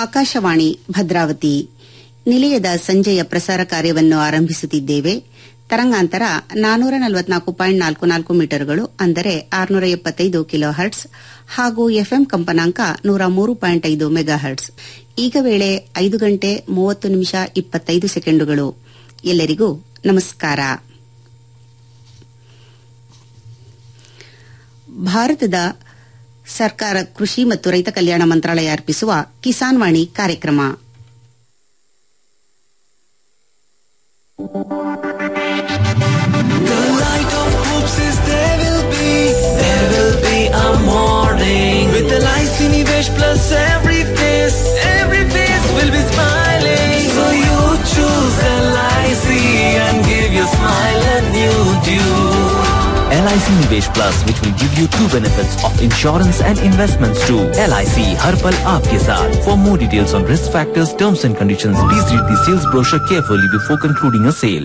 ಆಕಾಶವಾಣಿ ಭದ್ರಾವತಿ ನಿಲಯದ ಸಂಜೆಯ ಪ್ರಸಾರ ಕಾರ್ಯವನ್ನು ಆರಂಭಿಸುತ್ತಿದ್ದೇವೆ ತರಂಗಾಂತರ ನಾನೂರ ನಲವತ್ನಾಲ್ಕು ಪಾಯಿಂಟ್ ನಾಲ್ಕು ನಾಲ್ಕು ಮೀಟರ್ಗಳು ಅಂದರೆ ಆರುನೂರ ಎಪ್ಪತ್ತೈದು ಕಿಲೋ ಹರ್ಟ್ಸ್ ಹಾಗೂ ಎಫ್ಎಂ ಕಂಪನಾಂಕ ನೂರ ಮೂರು ಪಾಯಿಂಟ್ ಐದು ಮೆಗಾ ಹರ್ಟ್ಸ್ ಈಗ ವೇಳೆ ಐದು ಗಂಟೆ ಮೂವತ್ತು ನಿಮಿಷ ಇಪ್ಪತ್ತೈದು ಸೆಕೆಂಡುಗಳು ಎಲ್ಲರಿಗೂ ನಮಸ್ಕಾರ ಭಾರತದ ಸರ್ಕಾರ ಕೃಷಿ ಮತ್ತು ರೈತ ಕಲ್ಯಾಣ ಮಂತ್ರಾಲಯ ಅರ್ಪಿಸುವ ಕಿಸಾನ್ ವಾಣಿ ಕಾರ್ಯಕ್ರಮ The light of hope says there will be, there will be a morning. With the life Nivesh plus every face, every face will be smiling. So you choose LIC and give your smile a new due. LIC Nivesh Plus, which will give you two benefits of insurance and investments too. LIC हर पल आपके साथ. For more details on risk factors, terms and conditions, please read the sales brochure carefully before concluding a sale.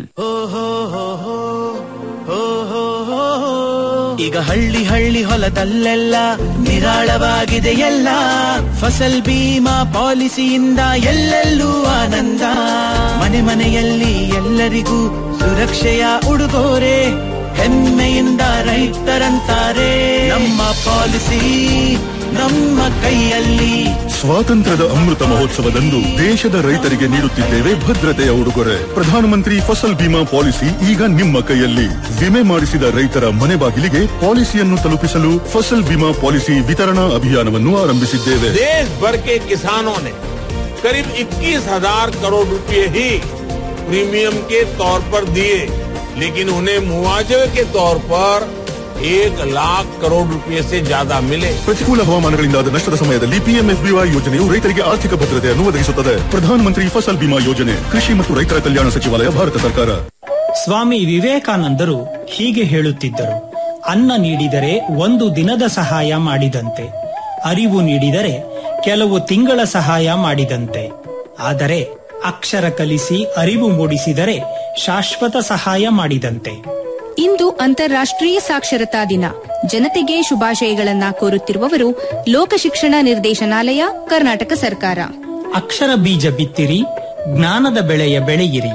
ಈಗ ಹಳ್ಳಿ ಹಳ್ಳಿ ಹೊಲದಲ್ಲೆಲ್ಲ ನಿರಾಳವಾಗಿದೆ ಎಲ್ಲ ಫಸಲ್ ಬೀಮಾ ಪಾಲಿಸಿಯಿಂದ ಎಲ್ಲೆಲ್ಲೂ ಆನಂದ ಮನೆ ಮನೆಯಲ್ಲಿ ಎಲ್ಲರಿಗೂ ಸುರಕ್ಷೆಯ ಉಡುಗೊರೆ ಹೆಮ್ಮೆಯಿಂದ ರೈತರಂತಾರೆ ನಮ್ಮ ಪಾಲಿಸಿ ನಮ್ಮ ಕೈಯಲ್ಲಿ ಸ್ವಾತಂತ್ರ್ಯದ ಅಮೃತ ಮಹೋತ್ಸವದಂದು ದೇಶದ ರೈತರಿಗೆ ನೀಡುತ್ತಿದ್ದೇವೆ ಭದ್ರತೆಯ ಉಡುಗೊರೆ ಪ್ರಧಾನಮಂತ್ರಿ ಫಸಲ್ ಬಿಮಾ ಪಾಲಿಸಿ ಈಗ ನಿಮ್ಮ ಕೈಯಲ್ಲಿ ವಿಮೆ ಮಾಡಿಸಿದ ರೈತರ ಮನೆ ಬಾಗಿಲಿಗೆ ಪಾಲಿಸಿಯನ್ನು ತಲುಪಿಸಲು ಫಸಲ್ ಬಿಮಾ ಪಾಲಿಸಿ ವಿತರಣಾ ಅಭಿಯಾನವನ್ನು ಆರಂಭಿಸಿದ್ದೇವೆ देश भर के किसानों ने करीब 21,000 करोड़ रुपए ही प्रीमियम के तौर पर दिए लेकिन उन्हें मुआवजे के तौर पर एक लाख करोड़ रुपए से ज्यादा मिले ಪ್ರತಿಕೂಲ ಹವಾಮಾನಗಳಿಂದಾದ ನಷ್ಟದ ಸಮಯದಲ್ಲಿ ಪಿಎಂಎಫ್ಬಿವೈ ಯೋಜನೆಯು ರೈತರಿಗೆ ಆರ್ಥಿಕ ಭದ್ರತೆಯನ್ನು ಒದಗಿಸುತ್ತದೆ ಪ್ರಧಾನಮಂತ್ರಿ ಫಸಲ್ ಬಿಮಾ ಯೋಜನೆ ಕೃಷಿ ಮತ್ತು ರೈತರ ಕಲ್ಯಾಣ ಸಚಿವಾಲಯ ಭಾರತ ಸರ್ಕಾರ ಸ್ವಾಮಿ ವಿವೇಕಾನಂದರು ಹೀಗೆ ಹೇಳುತ್ತಿದ್ದರು ಅನ್ನ ನೀಡಿದರೆ ಒಂದು ದಿನದ ಸಹಾಯ ಮಾಡಿದಂತೆ ಅರಿವು ನೀಡಿದರೆ ಕೆಲವು ತಿಂಗಳ ಸಹಾಯ ಮಾಡಿದಂತೆ ಆದರೆ ಅಕ್ಷರ ಕಲಿಸಿ ಅರಿವು ಮೂಡಿಸಿದರೆ ಶಾಶ್ವತ ಸಹಾಯ ಮಾಡಿದಂತೆ ಇಂದು ಅಂತಾರಾಷ್ಟ್ರೀಯ ಸಾಕ್ಷರತಾ ದಿನ ಜನತೆಗೆ ಶುಭಾಶಯಗಳನ್ನ ಕೋರುತ್ತಿರುವವರು ಲೋಕಶಿಕ್ಷಣ ನಿರ್ದೇಶನಾಲಯ ಕರ್ನಾಟಕ ಸರ್ಕಾರ ಅಕ್ಷರ ಬೀಜ ಬಿತ್ತಿರಿ ಜ್ಞಾನದ ಬೆಳೆಯ ಬೆಳೆಯಿರಿ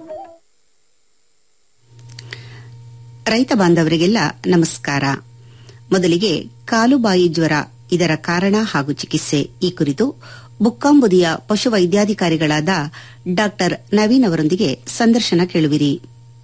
ರೈತ ಬಾಂಧವರಿಗೆಲ್ಲ ನಮಸ್ಕಾರ ಮೊದಲಿಗೆ ಕಾಲುಬಾಯಿ ಜ್ವರ ಇದರ ಕಾರಣ ಹಾಗೂ ಚಿಕಿತ್ಸೆ ಈ ಕುರಿತು ಬುಕ್ಕಾಂಬುದಿಯ ಪಶುವೈದ್ಯಾಧಿಕಾರಿಗಳಾದ ಡಾ ನವೀನ್ ಅವರೊಂದಿಗೆ ಸಂದರ್ಶನ ಕೇಳುವಿರಿ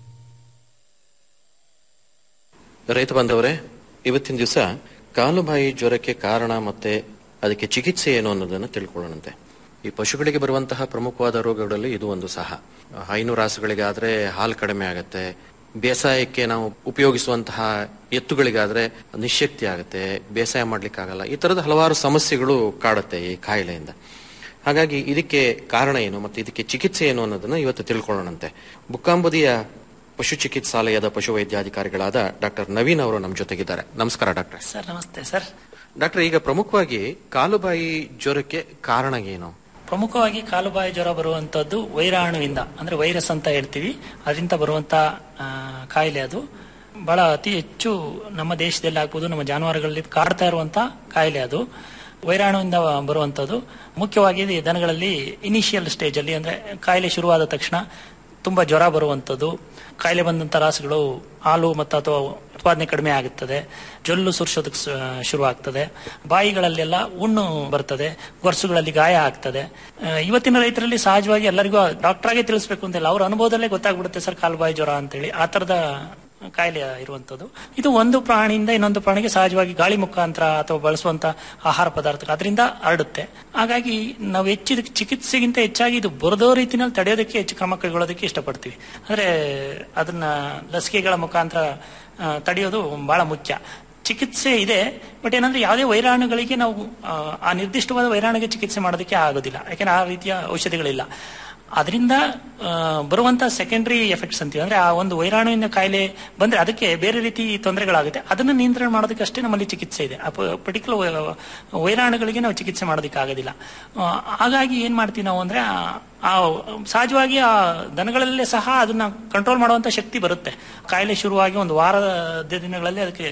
ರೈತ ಬಾಂಧವರೇ ಇವತ್ತಿನ ದಿವಸ ಕಾಲುಬಾಯಿ ಜ್ವರಕ್ಕೆ ಕಾರಣ ಮತ್ತೆ ಅದಕ್ಕೆ ಚಿಕಿತ್ಸೆ ಏನು ಅನ್ನೋದನ್ನ ತಿಳ್ಕೊಳ್ಳೋಣಂತೆ ಈ ಪಶುಗಳಿಗೆ ಬರುವಂತಹ ಪ್ರಮುಖವಾದ ರೋಗಗಳಲ್ಲಿ ಇದು ಒಂದು ಸಹ ಹೈನು ರಾಸುಗಳಿಗಾದ್ರೆ ಹಾಲು ಕಡಿಮೆ ಆಗತ್ತೆ ಬೇಸಾಯಕ್ಕೆ ನಾವು ಉಪಯೋಗಿಸುವಂತಹ ಎತ್ತುಗಳಿಗಾದ್ರೆ ನಿಶಕ್ತಿ ಆಗುತ್ತೆ ಬೇಸಾಯ ಮಾಡ್ಲಿಕ್ಕಾಗಲ್ಲ ಈ ತರದ ಹಲವಾರು ಸಮಸ್ಯೆಗಳು ಕಾಡುತ್ತೆ ಈ ಕಾಯಿಲೆಯಿಂದ ಹಾಗಾಗಿ ಇದಕ್ಕೆ ಕಾರಣ ಏನು ಮತ್ತೆ ಇದಕ್ಕೆ ಚಿಕಿತ್ಸೆ ಏನು ಅನ್ನೋದನ್ನ ಇವತ್ತು ತಿಳ್ಕೊಳ್ಳೋಣಂತೆ ಬುಕ್ಕಾಂಬುದಿಯ ಪಶು ಚಿಕಿತ್ಸಾಲಯದ ಪಶುವೈದ್ಯಾಧಿಕಾರಿಗಳಾದ ಡಾಕ್ಟರ್ ನವೀನ್ ಅವರು ನಮ್ಮ ಜೊತೆಗಿದ್ದಾರೆ ನಮಸ್ಕಾರ ಡಾಕ್ಟರ್ ಸರ್ ನಮಸ್ತೆ ಸರ್ ಡಾಕ್ಟರ್ ಈಗ ಪ್ರಮುಖವಾಗಿ ಕಾಲುಬಾಯಿ ಜ್ವರಕ್ಕೆ ಕಾರಣ ಏನು ಪ್ರಮುಖವಾಗಿ ಕಾಲುಬಾಯಿ ಜ್ವರ ಬರುವಂತದ್ದು ವೈರಾಣುವಿಂದ ಅಂದ್ರೆ ವೈರಸ್ ಅಂತ ಹೇಳ್ತೀವಿ ಅದರಿಂದ ಬರುವಂತ ಆ, ಕಾಯಿಲೆ ಅದು ಬಹಳ ಅತಿ ಹೆಚ್ಚು ನಮ್ಮ ದೇಶದಲ್ಲಿ ಆಗ್ಬೋದು ನಮ್ಮ ಜಾನುವಾರುಗಳಲ್ಲಿ ಕಾಡ್ತಾ ಇರುವಂತ ಕಾಯಿಲೆ ಅದು ವೈರಾಣುವಿಂದ ಬರುವಂತದ್ದು ಮುಖ್ಯವಾಗಿ ಇದು ದನಗಳಲ್ಲಿ ಇನಿಷಿಯಲ್ ಸ್ಟೇಜ್ ಅಲ್ಲಿ ಅಂದ್ರೆ ಕಾಯಿಲೆ ಶುರುವಾದ ತಕ್ಷಣ ತುಂಬಾ ಜ್ವರ ಬರುವಂತದ್ದು ಕಾಯಿಲೆ ಬಂದಂತ ರಾಸುಗಳು ಹಾಲು ಮತ್ತು ಅಥವಾ ಉತ್ಪಾದನೆ ಕಡಿಮೆ ಆಗುತ್ತದೆ ಜೊಲ್ಲು ಸುರಿಸೋದಕ್ಕೆ ಶುರು ಆಗ್ತದೆ ಬಾಯಿಗಳಲ್ಲೆಲ್ಲ ಹುಣ್ಣು ಬರ್ತದೆ ಗೊರ್ಸುಗಳಲ್ಲಿ ಗಾಯ ಆಗ್ತದೆ ಆ, ಇವತ್ತಿನ ರೈತರಲ್ಲಿ ಸಹಜವಾಗಿ ಎಲ್ಲರಿಗೂ ಡಾಕ್ಟರ್ ಆಗಿ ತಿಳಿಸ್ಬೇಕು ಅಂತಿಲ್ಲ ಅವ್ರ ಅನುಭವದಲ್ಲೇ ಗೊತ್ತಾಗ್ಬಿಡುತ್ತೆ ಸರ್ ಕಾಲುಬಾಯಿ ಜ್ವರ ಅಂತೇಳಿ ಆ ತರದ ಕಾಯಿಲೆ ಇರುವಂತದ್ದು ಇದು ಒಂದು ಪ್ರಾಣಿಯಿಂದ ಇನ್ನೊಂದು ಪ್ರಾಣಿಗೆ ಸಹಜವಾಗಿ ಗಾಳಿ ಮುಖಾಂತರ ಅಥವಾ ಬಳಸುವಂತ ಆಹಾರ ಪದಾರ್ಥ ಅದರಿಂದ ಹರಡುತ್ತೆ ಹಾಗಾಗಿ ನಾವು ಹೆಚ್ಚು ಇದಕ್ಕೆ ಚಿಕಿತ್ಸೆಗಿಂತ ಹೆಚ್ಚಾಗಿ ಇದು ಬರದೋ ರೀತಿನಲ್ಲಿ ತಡೆಯೋದಕ್ಕೆ ಹೆಚ್ಚು ಕ್ರಮ ಕೈಗೊಳ್ಳೋದಕ್ಕೆ ಇಷ್ಟಪಡ್ತೀವಿ ಅಂದ್ರೆ ಅದನ್ನ ಲಸಿಕೆಗಳ ಮುಖಾಂತರ ಆ, ತಡೆಯೋದು ಬಹಳ ಮುಖ್ಯ ಚಿಕಿತ್ಸೆ ಇದೆ ಬಟ್ ಏನಂದ್ರೆ ಯಾವುದೇ ವೈರಾಣುಗಳಿಗೆ ನಾವು ಆ, ಆ ನಿರ್ದಿಷ್ಟವಾದ ವೈರಾಣುಗೆ ಚಿಕಿತ್ಸೆ ಮಾಡೋದಕ್ಕೆ ಆಗೋದಿಲ್ಲ ಯಾಕೆಂದ್ರೆ ಆ ರೀತಿಯ ಔಷಧಿಗಳಿಲ್ಲ ಅದರಿಂದ ಬರುವಂತ ಸೆಕೆಂಡರಿ ಎಫೆಕ್ಟ್ಸ್ ಅಂತೀವಿ ಅಂದ್ರೆ ಆ ಒಂದು ವೈರಾಣುವಿನ ಕಾಯಿಲೆ ಬಂದ್ರೆ ಅದಕ್ಕೆ ಬೇರೆ ರೀತಿ ತೊಂದರೆಗಳಾಗುತ್ತೆ ಅದನ್ನ ನಿಯಂತ್ರಣ ಮಾಡೋದಕ್ಕೆ ಅಷ್ಟೇ ನಮ್ಮಲ್ಲಿ ಚಿಕಿತ್ಸೆ ಇದೆ ಆ ಪರ್ಟಿಕ್ಯುಲರ್ ವೈರಾಣುಗಳಿಗೆ ನಾವು ಚಿಕಿತ್ಸೆ ಮಾಡೋದಕ್ಕೆ ಆಗೋದಿಲ್ಲ ಆ, ಹಾಗಾಗಿ ಏನ್ ಮಾಡ್ತೀವಿ ನಾವು ಅಂದ್ರೆ ಆ- ಆ ಸಹಜವಾಗಿ ಆ ದನಗಳಲ್ಲೇ ಸಹ ಅದನ್ನ ಕಂಟ್ರೋಲ್ ಮಾಡುವಂತ ಶಕ್ತಿ ಬರುತ್ತೆ ಕಾಯಿಲೆ ಶುರುವಾಗಿ ಒಂದು ವಾರದ ದಿನಗಳಲ್ಲಿ ಅದಕ್ಕೆ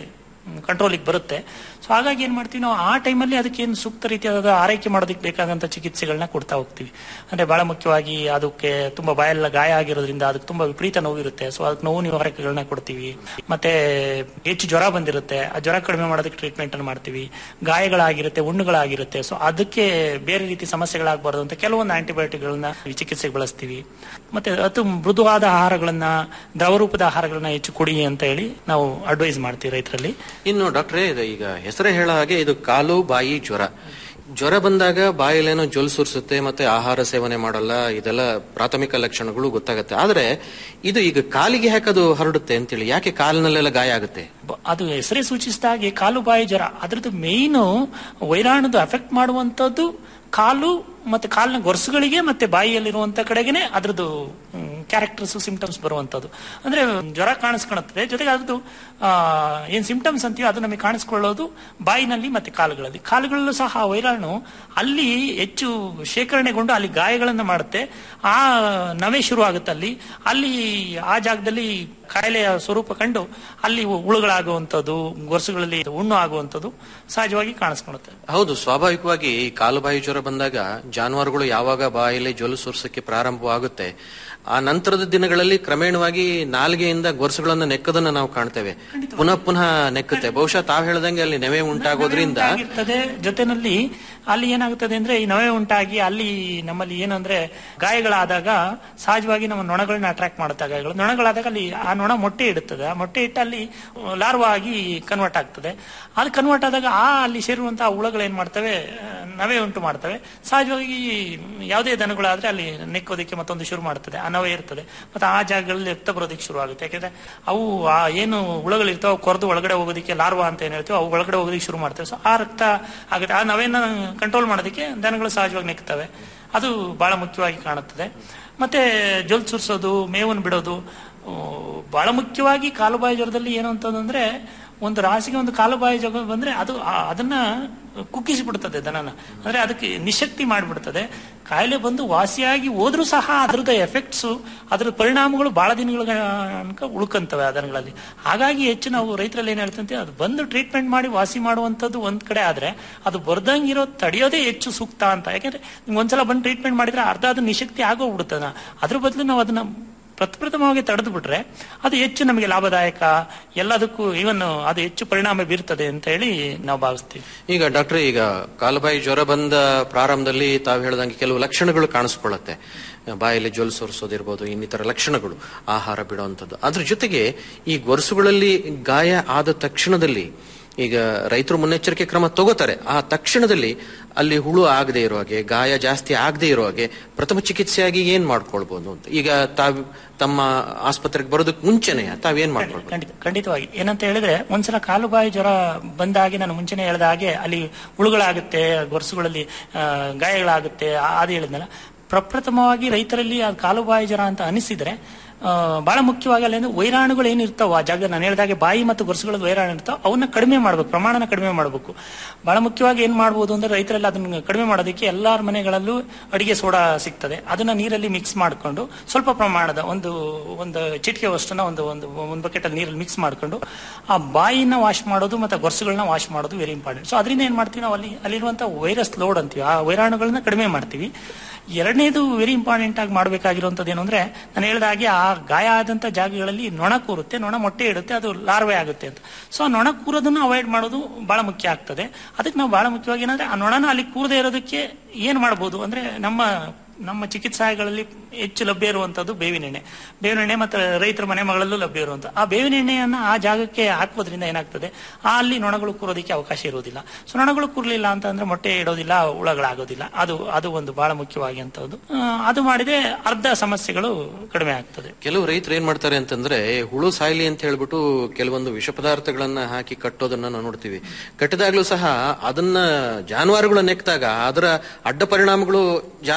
ಕಂಟ್ರೋಲಿಗೆ ಬರುತ್ತೆ ಸೊ ಹಾಗಾಗಿ ಏನ್ ಮಾಡ್ತೀವಿ ನಾವು ಆ ಟೈಮಲ್ಲಿ ಅದಕ್ಕೆ ಏನು ಸೂಕ್ತ ರೀತಿಯಾದ ಆರೈಕೆ ಮಾಡೋದಕ್ಕೆ ಬೇಕಾದಂತ ಚಿಕಿತ್ಸೆಗಳನ್ನ ಕೊಡ್ತಾ ಹೋಗ್ತೀವಿ ಅಂದ್ರೆ ಬಹಳ ಮುಖ್ಯವಾಗಿ ಅದಕ್ಕೆ ತುಂಬಾ ಬಾಯೆಲ್ಲ ಗಾಯ ಆಗಿರೋದ್ರಿಂದ ಅದಕ್ಕೆ ತುಂಬಾ ವಿಪರೀತ ನೋವಿರುತ್ತೆ ಸೊ ಅದಕ್ಕೆ ನೋವು ನಿವಾರಕಗಳನ್ನ ಕೊಡ್ತೀವಿ ಮತ್ತೆ ಹೆಚ್ಚು ಜ್ವರ ಬಂದಿರುತ್ತೆ ಆ ಜ್ವರ ಕಡಿಮೆ ಮಾಡೋದಕ್ಕೆ ಟ್ರೀಟ್ಮೆಂಟ್ ಅನ್ನು ಮಾಡ್ತೀವಿ ಗಾಯಗಳಾಗಿರುತ್ತೆ ಹುಣ್ಣುಗಳಾಗಿರುತ್ತೆ ಸೊ ಅದಕ್ಕೆ ಬೇರೆ ರೀತಿ ಸಮಸ್ಯೆಗಳಾಗಬಾರ್ದು ಅಂತ ಕೆಲವೊಂದು ಆಂಟಿಬಯೋಟಿಕ್ಗಳನ್ನ ಚಿಕಿತ್ಸೆಗೆ ಬಳಸ್ತೀವಿ ಮತ್ತೆ ಅತಿ ಮೃದುವಾದ ಆಹಾರಗಳನ್ನ ದ್ರವರೂಪದ ಆಹಾರಗಳನ್ನ ಹೆಚ್ಚು ಕೊಡಿ ಅಂತ ಹೇಳಿ ನಾವು ಅಡ್ವೈಸ್ ಮಾಡ್ತೀವಿ ರೈತರಲ್ಲಿ ಇನ್ನು ಡಾಕ್ಟ್ರೇ ಇದು ಈಗ ಹೆಸರೇ ಹೇಳೋ ಹಾಗೆ ಇದು ಕಾಲು ಬಾಯಿ ಜ್ವರ ಜ್ವರ ಬಂದಾಗ ಬಾಯಲ್ಲೇನೋ ಜೊಲ್ ಸುರಿಸುತ್ತೆ ಮತ್ತೆ ಆಹಾರ ಸೇವನೆ ಮಾಡಲ್ಲ ಇದೆಲ್ಲ ಪ್ರಾಥಮಿಕ ಲಕ್ಷಣಗಳು ಗೊತ್ತಾಗುತ್ತೆ ಆದ್ರೆ ಇದು ಈಗ ಕಾಲಿಗೆ ಯಾಕದು ಹರಡುತ್ತೆ ಅಂತೇಳಿ ಯಾಕೆ ಕಾಲಿನಲ್ಲೆಲ್ಲ ಗಾಯ ಆಗುತ್ತೆ ಬ- ಅದು ಹೆಸರೇ ಸೂಚಿಸಿದ ಹಾಗೆ ಕಾಲು ಬಾಯಿ ಜ್ವರ ಅದ್ರದ್ದು ಮೇಯ್ನು ವೈರಾಣುದು ಅಫೆಕ್ಟ್ ಮಾಡುವಂತದ್ದು ಕಾಲು ಮತ್ತೆ ಕಾಲಿನ ಗೊರಸುಗಳಿಗೆ ಮತ್ತೆ ಬಾಯಿಯಲ್ಲಿರುವಂತ ಕಡೆಗೇನೆ ಅದ್ರದ್ದು ಕ್ಯಾರೆಕ್ಟರ್ಸ್ ಸಿಂಪ್ಟಮ್ಸ್ ಬರುವಂತದ್ದು ಅಂದ್ರೆ ಜ್ವರ ಕಾಣಿಸ್ಕೊಳುತ್ತದೆ ಜೊತೆಗೆ ಅದ್ರದ್ದು ಆ, ಏನ್ ಸಿಂಪ್ಟಮ್ಸ್ ಅಂತೀವಿ ಅದು ನಮಗೆ ಕಾಣಿಸ್ಕೊಳ್ಳೋದು ಬಾಯಿನಲ್ಲಿ ಮತ್ತೆ ಕಾಲುಗಳಲ್ಲಿ ಕಾಲುಗಳಲ್ಲೂ ಸಹ ಆ ವೈರಾಣು ಅಲ್ಲಿ ಹೆಚ್ಚು ಶೇಖರಣೆಗೊಂಡು ಅಲ್ಲಿ ಗಾಯಗಳನ್ನ ಮಾಡುತ್ತೆ ಆ ನವೆ ಶುರು ಆಗುತ್ತೆ ಅಲ್ಲಿ ಅಲ್ಲಿ ಆ ಜಾಗದಲ್ಲಿ ಕಾಯಿಲೆಯ ಸ್ವರೂಪ ಕಂಡು ಅಲ್ಲಿ ಹುಳುಗಳಾಗುವಂಥದ್ದು ಗೊರಸುಗಳಲ್ಲಿ ಹುಣ್ಣು ಆಗುವಂಥದ್ದು ಸಹಜವಾಗಿ ಕಾಣಿಸ್ಕೊಳ್ಳುತ್ತೆ ಹೌದು ಸ್ವಾಭಾವಿಕವಾಗಿ ಈ ಕಾಲುಬಾಯಿ ಜ್ವರ ಬಂದಾಗ ಜಾನುವಾರುಗಳು ಯಾವಾಗ ಬಾಯಲ್ಲಿ ಜೊಲು ಸುರಿಸಕ್ಕೆ ಪ್ರಾರಂಭವಾಗುತ್ತೆ ಆ ನಂತರದ ದಿನಗಳಲ್ಲಿ ಕ್ರಮೇಣವಾಗಿ ನಾಲಿಗೆಯಿಂದ ಗೊರಸುಗಳನ್ನು ನೆಕ್ಕದನ್ನ ನಾವು ಕಾಣ್ತೇವೆ ಪುನಃ ಪುನಃ ನೆಕ್ಕುತ್ತೆ ಬಹುಶಃ ತಾವ್ ಹೇಳ್ದಂಗೆ ಅಲ್ಲಿ ನೆವೆ ಉಂಟಾಗೋದ್ರಿಂದ ಆಗಿರ್ತದೆ ಜೊತೆನಲ್ಲಿ ಅಲ್ಲಿ ಏನಾಗುತ್ತದೆ ಅಂದ್ರೆ ಈ ನವೆ ಉಂಟಾಗಿ ಅಲ್ಲಿ ನಮ್ಮಲ್ಲಿ ಏನಂದ್ರೆ ಗಾಯಗಳಾದಾಗ ಸಹಜವಾಗಿ ನಮ್ಮ ನೊಣಗಳನ್ನ ಅಟ್ರಾಕ್ಟ್ ಮಾಡುತ್ತೆ ಆ ಗಾಯಗಳು ನೊಣಗಳಾದಾಗ ಅಲ್ಲಿ ಆ ನೊಣ ಮೊಟ್ಟೆ ಇಡುತ್ತದೆ ಆ ಮೊಟ್ಟೆ ಇಟ್ಟು ಅಲ್ಲಿ ಲಾರ್ವಾ ಆಗಿ ಕನ್ವರ್ಟ್ ಆಗ್ತದೆ ಅದು ಕನ್ವರ್ಟ್ ಆದಾಗ ಆ ಅಲ್ಲಿ ಸೇರುವಂತಹ ಹುಳಗಳು ಏನ್ ಮಾಡ್ತವೆ ಆ, ನವೆ ಉಂಟು ಮಾಡ್ತವೆ ಸಹಜವಾಗಿ ಯಾವುದೇ ದನಗಳಾದ್ರೆ ಅಲ್ಲಿ ನೆಕ್ಕೋದಕ್ಕೆ ಮತ್ತೊಂದು ಶುರು ಮಾಡ್ತದೆ ಆ ನವೆ ಇರ್ತದೆ ಮತ್ತೆ ಆ ಜಾಗಗಳಲ್ಲಿ ರಕ್ತ ಬರೋದಕ್ಕೆ ಶುರು ಆಗುತ್ತೆ ಯಾಕಂದ್ರೆ ಅವು ಆ ಏನು ಹುಳಗಳು ಇರ್ತಾವೆ ಕೊರೆದು ಒಳಗಡೆ ಹೋಗೋದಕ್ಕೆ ಲಾರ್ವಾ ಅಂತ ಏನ್ ಹೇಳ್ತೀವಿ ಅವು ಒಳಗಡೆ ಹೋಗೋದಕ್ಕೆ ಶುರು ಮಾಡ್ತವೆ ಸೊ ಆ ರಕ್ತ ಆಗುತ್ತೆ ಆ ನವೆನ ಕಂಟ್ರೋಲ್ ಮಾಡೋದಕ್ಕೆ ದನಗಳು ಸಹಜವಾಗಿ ನೆಕ್ತವೆ ಅದು ಬಹಳ ಮುಖ್ಯವಾಗಿ ಕಾಣುತ್ತದೆ ಮತ್ತೆ ಜೊಲ್ ಸುರಿಸೋದು ಮೇವನ್ನು ಬಿಡೋದು ಆ, ಬಹಳ ಮುಖ್ಯವಾಗಿ ಕಾಲುಬಾಯಿ ಜ್ವರದಲ್ಲಿ ಏನು ಅಂತಂದ್ರೆ ಒಂದು ರಾಸಿಗೆ ಒಂದು ಕಾಲುಬಾಯಿ ಜ್ವರ ಬಂದ್ರೆ ಅದು ಆ- ಅದನ್ನ ಕುಗ್ಗಿಸಿ ಬಿಡ್ತದೆ ದನನ ಅಂದ್ರೆ ಅದಕ್ಕೆ ನಿಶಕ್ತಿ ಮಾಡಿಬಿಡ್ತದೆ ಕಾಯಿಲೆ ಬಂದು ವಾಸಿಯಾಗಿ ಹೋದ್ರೂ ಸಹ ಅದ್ರದ ಎಫೆಕ್ಟ್ಸ್ ಅದ್ರ ಪರಿಣಾಮಗಳು ಬಹಳ ದಿನಗಳ ತನಕ ಉಳ್ಕಂತವೆ ಆ ದನಗಳಲ್ಲಿ ಹಾಗಾಗಿ ಹೆಚ್ಚು ನಾವು ರೈತರಲ್ಲಿ ಏನ್ ಹೇಳ್ತಂತೆ ಅದು ಬಂದು ಟ್ರೀಟ್ಮೆಂಟ್ ಮಾಡಿ ವಾಸಿ ಮಾಡುವಂತದ್ದು ಒಂದ್ ಕಡೆ ಆದ್ರೆ ಅದು ಬರ್ದಂಗಿರೋ ತಡೆಯೋದೇ ಹೆಚ್ಚು ಸೂಕ್ತ ಅಂತ ಯಾಕಂದ್ರೆ ನಿಮ್ಗೆ ಒಂದ್ಸಲ ಬಂದು ಟ್ರೀಟ್ಮೆಂಟ್ ಮಾಡಿದ್ರೆ ಅರ್ಧ ಅದು ನಿಶಕ್ತಿ ಆಗೋಗ್ಬಿಡುತ್ತದ ಅದ್ರ ಬದಲು ನಾವು ಅದನ್ನ ಪ್ರಪ್ರಥಮವಾಗಿ ತಡೆದು ಬಿಟ್ರೆ ಅದು ಹೆಚ್ಚು ನಮಗೆ ಲಾಭದಾಯಕ ಎಲ್ಲದಕ್ಕೂ ಇವನ್ ಅದು ಹೆಚ್ಚು ಪರಿಣಾಮ ಬೀರ್ತದೆ ಅಂತ ಹೇಳಿ ನಾವು ಭಾವಿಸ್ತೀವಿ ಈಗ ಡಾಕ್ಟರ್ ಈಗ ಕಾಲುಬಾಯಿ ಜ್ವರ ಬಂದ ಪ್ರಾರಂಭದಲ್ಲಿ ತಾವು ಹೇಳ್ದಂಗೆ ಕೆಲವು ಲಕ್ಷಣಗಳು ಕಾಣಿಸ್ಕೊಳ್ಳುತ್ತೆ ಬಾಯಲ್ಲಿ ಜೊಲ್ ಸೋರಿಸೋದಿರ್ಬೋದು ಇನ್ನಿತರ ಲಕ್ಷಣಗಳು ಆಹಾರ ಬಿಡುವಂಥದ್ದು ಅದ್ರ ಜೊತೆಗೆ ಈ ಗೊರಸುಗಳಲ್ಲಿ ಗಾಯ ಆದ ತಕ್ಷಣದಲ್ಲಿ ಈಗ ರೈತರು ಮುನ್ನೆಚ್ಚರಿಕೆ ಕ್ರಮ ತಗೋತಾರೆ ಆ ತಕ್ಷಣದಲ್ಲಿ ಅಲ್ಲಿ ಹುಳು ಆಗದೆ ಇರೋ ಹಾಗೆ ಗಾಯ ಜಾಸ್ತಿ ಆಗದೆ ಇರೋ ಹಾಗೆ ಪ್ರಥಮ ಚಿಕಿತ್ಸೆಯಾಗಿ ಏನ್ ಮಾಡ್ಕೊಳ್ಬಹುದು ಅಂತ ಈಗ ತಾವ್ ತಮ್ಮ ಆಸ್ಪತ್ರೆಗೆ ಬರೋದಕ್ಕೆ ಮುಂಚೆನೆ ತಾವೇನ್ ಮಾಡ್ಕೊಳ್ಬೋದು ಖಂಡಿತ ಖಂಡಿತವಾಗಿ ಏನಂತ ಹೇಳಿದ್ರೆ ಒಂದ್ಸಲ ಕಾಲು ಬಾಯಿ ಜ್ವರ ಬಂದಾಗೆ ನಾನು ಮುಂಚೆನೆ ಹೇಳ್ದ ಹಾಗೆ ಅಲ್ಲಿ ಹುಳುಗಳಾಗುತ್ತೆ ಗೊರಸುಗಳಲ್ಲಿ ಆ, ಗಾಯಗಳಾಗುತ್ತೆ ಆ- ಅದು ಹೇಳಿದ್ನಲ್ಲ ಪ್ರಪ್ರಥಮವಾಗಿ ರೈತರಲ್ಲಿ ಆ ಕಾಲು ಬಾಯಿ ಜ್ವರ ಅಂತ ಅನಿಸಿದ್ರೆ ಆ, ಬಹಳ ಮುಖ್ಯವಾಗಿ ಅಲ್ಲಿ ಅಂದ್ರೆ ವೈರಾಣುಗಳು ಏನಿರ್ತಾವ ಆ ಜಾಗ ನಾನು ಹೇಳಿದಾಗೆ ಬಾಯಿ ಮತ್ತು ಗೊರಸುಗಳ ವೈರಾಣು ಇರ್ತಾವ ಅವನ್ನ ಕಡಿಮೆ ಮಾಡ್ಬೇಕು ಪ್ರಮಾಣನ ಕಡಿಮೆ ಮಾಡಬೇಕು ಬಹಳ ಮುಖ್ಯವಾಗಿ ಏನ್ ಮಾಡ್ಬೋದು ಅಂದ್ರೆ ರೈತರೆಲ್ಲ ಅದನ್ನ ಕಡಿಮೆ ಮಾಡೋದಕ್ಕೆ ಎಲ್ಲಾರ ಮನೆಗಳಲ್ಲೂ ಅಡಿಗೆ ಸೋಡಾ ಸಿಗ್ತದೆ ಅದನ್ನ ನೀರಲ್ಲಿ ಮಿಕ್ಸ್ ಮಾಡ್ಕೊಂಡು ಸ್ವಲ್ಪ ಪ್ರಮಾಣದ ಒಂದು ಒಂದು ಚಿಟಿಕೆ ಅಷ್ಟನ್ನ ಒಂದು ಒಂದು ಒಂದು ಬಕೆಟ್ ಅಲ್ಲಿ ನೀರಲ್ಲಿ ಮಿಕ್ಸ್ ಮಾಡ್ಕೊಂಡು ಆ ಬಾಯಿನ ವಾಶ್ ಮಾಡೋದು ಮತ್ತೆ ಗೊರಸುಗಳನ್ನ ವಾಶ್ ಮಾಡೋದು ವೆರಿ ಇಂಪಾರ್ಟೆಂಟ್ ಸೊ ಅದರಿಂದ ಏನ್ ಮಾಡ್ತೀವಿ ನಾವು ಅಲ್ಲಿ ಅಲ್ಲಿರುವಂತ ವೈರಸ್ ಲೋಡ್ ಅಂತೀವಿ ಆ ವೈರಾಣುಗಳನ್ನ ಕಡಿಮೆ ಮಾಡ್ತೀವಿ ಎರಡನೇದು ವೆರಿ ಇಂಪಾರ್ಟೆಂಟ್ ಆಗಿ ಮಾಡಬೇಕಾಗಿರುವಂತದ್ದು ಏನು ಅಂದ್ರೆ ನಾನು ಹೇಳಿದ ಹಾಗೆ ಆ ಗಾಯ ಆದಂತ ಜಾಗಗಳಲ್ಲಿ ನೊಣ ಕೂರುತ್ತೆ ನೊಣ ಮೊಟ್ಟೆ ಇಡುತ್ತೆ ಅದು ಲಾರ್ವೆ ಆಗುತ್ತೆ ಅಂತ ಸೊ ಆ ನೊಣ ಕೂರೋದನ್ನ ಅವಾಯ್ಡ್ ಮಾಡೋದು ಬಹಳ ಮುಖ್ಯ ಆಗ್ತದೆ ಅದಕ್ಕೆ ನಾವು ಬಹಳ ಮುಖ್ಯವಾಗಿ ಏನಂದ್ರೆ ಆ ನೊಣನ ಅಲ್ಲಿ ಕೂರದೇ ಇರೋದಕ್ಕೆ ಏನ್ ಮಾಡ್ಬೋದು ಅಂದ್ರೆ ನಮ್ಮ ನಮ್ಮ ಚಿಕಿತ್ಸಾಲಯಗಳಲ್ಲಿ ಹೆಚ್ಚು ಲಭ್ಯ ಇರುವಂತದ್ದು ಬೇವಿನ ಎಣ್ಣೆ ಬೇವಿನ ಎಣ್ಣೆ ಮತ್ತು ರೈತರ ಮನೆ ಮಗಳಲ್ಲೂ ಲಭ್ಯ ಇರುವಂತ ಆ ಬೇವಿನ ಎಣ್ಣೆಯನ್ನ ಆ ಜಾಗಕ್ಕೆ ಹಾಕೋದ್ರಿಂದ ಏನಾಗ್ತದೆ ಆ ಅಲ್ಲಿ ನೊಣಗಳು ಕೂರೋದಕ್ಕೆ ಅವಕಾಶ ಇರುವುದಿಲ್ಲ ಸೊ ನೊಣಗಳು ಕೂರ್ಲಿಲ್ಲ ಅಂತ ಅಂದ್ರೆ ಮೊಟ್ಟೆ ಇಡೋದಿಲ್ಲ ಹುಳಗಳಾಗೋದಿಲ್ಲ ಅದು ಅದು ಒಂದು ಬಹಳ ಮುಖ್ಯವಾಗಿ ಅಂತದ್ದು ಆ, ಅದು ಮಾಡಿದ್ರೆ ಅರ್ಧ ಸಮಸ್ಯೆಗಳು ಕಡಿಮೆ ಆಗ್ತದೆ ಕೆಲವು ರೈತರು ಏನ್ ಮಾಡ್ತಾರೆ ಅಂತಂದ್ರೆ ಹುಳು ಸಾಯ್ಲಿ ಅಂತ ಹೇಳ್ಬಿಟ್ಟು ಕೆಲವೊಂದು ವಿಷ ಪದಾರ್ಥಗಳನ್ನ ಹಾಕಿ ಕಟ್ಟೋದನ್ನ ನಾವು ನೋಡ್ತೀವಿ ಕಟ್ಟಿದಾಗ್ಲೂ ಸಹ ಅದನ್ನ ಜಾನುವಾರುಗಳು ನೆಕ್ಕಿದಾಗ ಅದರ ಅಡ್ಡ ಪರಿಣಾಮಗಳು ಜಾನುವಾರುಗಳಿಗಾಗ್ತವೆ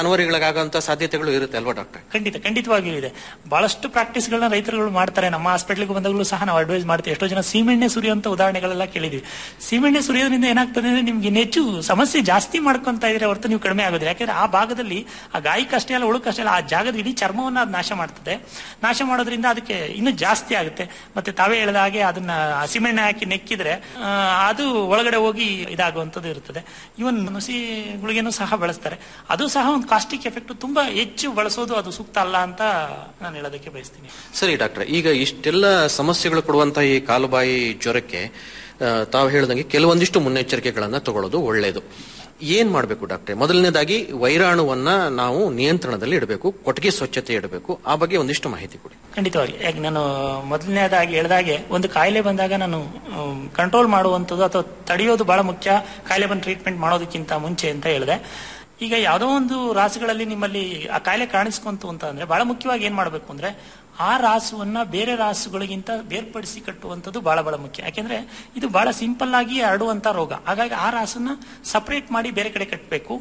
ಆಗಂತ ಸಾಧ್ಯತೆಗಳು ಇರುತ್ತೆ ಅಲ್ವಾ ಡಾಕ್ಟರ್ ಖಂಡಿತ ಖಂಡಿತವಾಗಿಯೂ ಇದೆ ಬಹಳಷ್ಟು ಪ್ರಾಕ್ಟೀಸ್ಗಳನ್ನ ರೈತರುಗಳು ಮಾಡ್ತಾರೆ ನಮ್ಮ ಹಾಸ್ಪಿಟ್ಲಿಗೆ ಬಂದಾಗಲೂ ಸಹ ನಾವು ಅಡ್ವೈಸ್ ಮಾಡ್ತೀವಿ ಎಷ್ಟೋ ಜನ ಸೀಮೆಣ್ಣೆ ಸುರಿಯುವಂತ ಉದಾಹರಣೆಗಳೆಲ್ಲ ಕೇಳಿದ್ವಿ ಸೀಮೆಣ್ಣೆ ಸುರಿಯೋದ್ರಿಂದ ಏನಾಗ್ತದೆ ಅಂದ್ರೆ ನಿಮ್ಗೆ ಇನ್ನು ಹೆಚ್ಚು ಸಮಸ್ಯೆ ಜಾಸ್ತಿ ಮಾಡ್ಕೊಂತ ಇದ್ರೆ ಹೊರತು ನೀವು ಕಡಿಮೆ ಆಗೋದಿಲ್ಲ ಯಾಕಂದ್ರೆ ಆ ಭಾಗದಲ್ಲಿ ಆ ಗಾಯಕ್ಕಷ್ಟೇ ಅಲ್ಲ ಉಳುಕಷ್ಟೇ ಅಲ್ಲ ಆ ಜಾಗದ ಇಡೀ ಚರ್ಮವನ್ನ ಅದು ನಾಶ ಮಾಡ್ತದೆ ನಾಶ ಮಾಡೋದ್ರಿಂದ ಅದಕ್ಕೆ ಇನ್ನೂ ಜಾಸ್ತಿ ಆಗುತ್ತೆ ಮತ್ತೆ ತಾವೇ ಹೇಳಿದ ಹಾಗೆ ಅದನ್ನ ಹಸಿಮೆಣ್ಣೆ ಹಾಕಿ ನೆಕ್ಕಿದ್ರೆ ಆ, ಅದು ಒಳಗಡೆ ಹೋಗಿ ಇದಾಗುವಂಥದ್ದು ಇರ್ತದೆ ಇವನ್ ನುಸಿಗಳಿಗೇನು ಸಹ ಬಳಸ್ತಾರೆ ಅದು ಸಹ ಒಂದು ಕಾಸ್ಟಿಕ್ ಎಫೆಕ್ಟ್ ತುಂಬಾ ಹೆಚ್ಚು ಬಳಸೋದು ಅದು ಸೂಕ್ತ ಅಲ್ಲ ಅಂತ ನಾನು ಹೇಳೋದಕ್ಕೆ ಬಯಸ್ತೀನಿ ಸರಿ ಡಾಕ್ಟರ್ ಈಗ ಇಷ್ಟೆಲ್ಲ ಸಮಸ್ಯೆಗಳು ಕೊಡುವಂತ ಈ ಕಾಲುಬಾಯಿ ಜ್ವರಕ್ಕೆ ಆ, ತಾವು ಹೇಳ್ದಂಗೆ ಕೆಲವೊಂದಿಷ್ಟು ಮುನ್ನೆಚ್ಚರಿಕೆಗಳನ್ನ ತಗೊಳ್ಳೋದು ಒಳ್ಳೆಯದು ಏನ್ ಮಾಡಬೇಕು ಡಾಕ್ಟ್ರೆ ಮೊದಲನೇದಾಗಿ ವೈರಾಣುವನ್ನ ನಾವು ನಿಯಂತ್ರಣದಲ್ಲಿ ಇಡಬೇಕು ಕೊಟ್ಟಿಗೆ ಸ್ವಚ್ಛತೆ ಇಡಬೇಕು ಆ ಬಗ್ಗೆ ಒಂದಿಷ್ಟು ಮಾಹಿತಿ ಕೊಡಿ ಖಂಡಿತವಾಗಿ ಯಾಕೆ ನಾನು ಮೊದಲನೇದಾಗಿ ಹೇಳಿದಾಗೆ ಒಂದು ಕಾಯಿಲೆ ಬಂದಾಗ ನಾನು ಕಂಟ್ರೋಲ್ ಮಾಡುವಂಥದ್ದು ಅಥವಾ ತಡೆಯೋದು ಬಹಳ ಮುಖ್ಯ ಕಾಯಿಲೆ ಬಂದು ಟ್ರೀಟ್ಮೆಂಟ್ ಮಾಡೋದಕ್ಕಿಂತ ಮುಂಚೆ ಅಂತ ಹೇಳಿದೆ ಈಗ ಯಾವುದೋ ಒಂದು ರಾಸುಗಳಲ್ಲಿ ನಿಮ್ಮಲ್ಲಿ ಆ ಕಾಯಿಲೆ ಕಾಣಿಸ್ಕೊಂತು ಅಂತ ಅಂದ್ರೆ ಬಹಳ ಮುಖ್ಯವಾಗಿ ಏನ್ ಮಾಡಬೇಕು ಅಂದ್ರೆ ಆ ರಾಸುವನ್ನ ಬೇರೆ ರಾಸುಗಳಿಗಿಂತ ಬೇರ್ಪಡಿಸಿ ಕಟ್ಟುವಂಥದ್ದು ಬಹಳ ಬಹಳ ಮುಖ್ಯ ಯಾಕೆಂದ್ರೆ ಇದು ಬಹಳ ಸಿಂಪಲ್ ಆಗಿ ಹರಡುವಂತ ರೋಗ ಹಾಗಾಗಿ ಆ ರಾಸನ್ನ ಸಪರೇಟ್ ಮಾಡಿ ಬೇರೆ ಕಡೆ ಕಟ್ಟಬೇಕು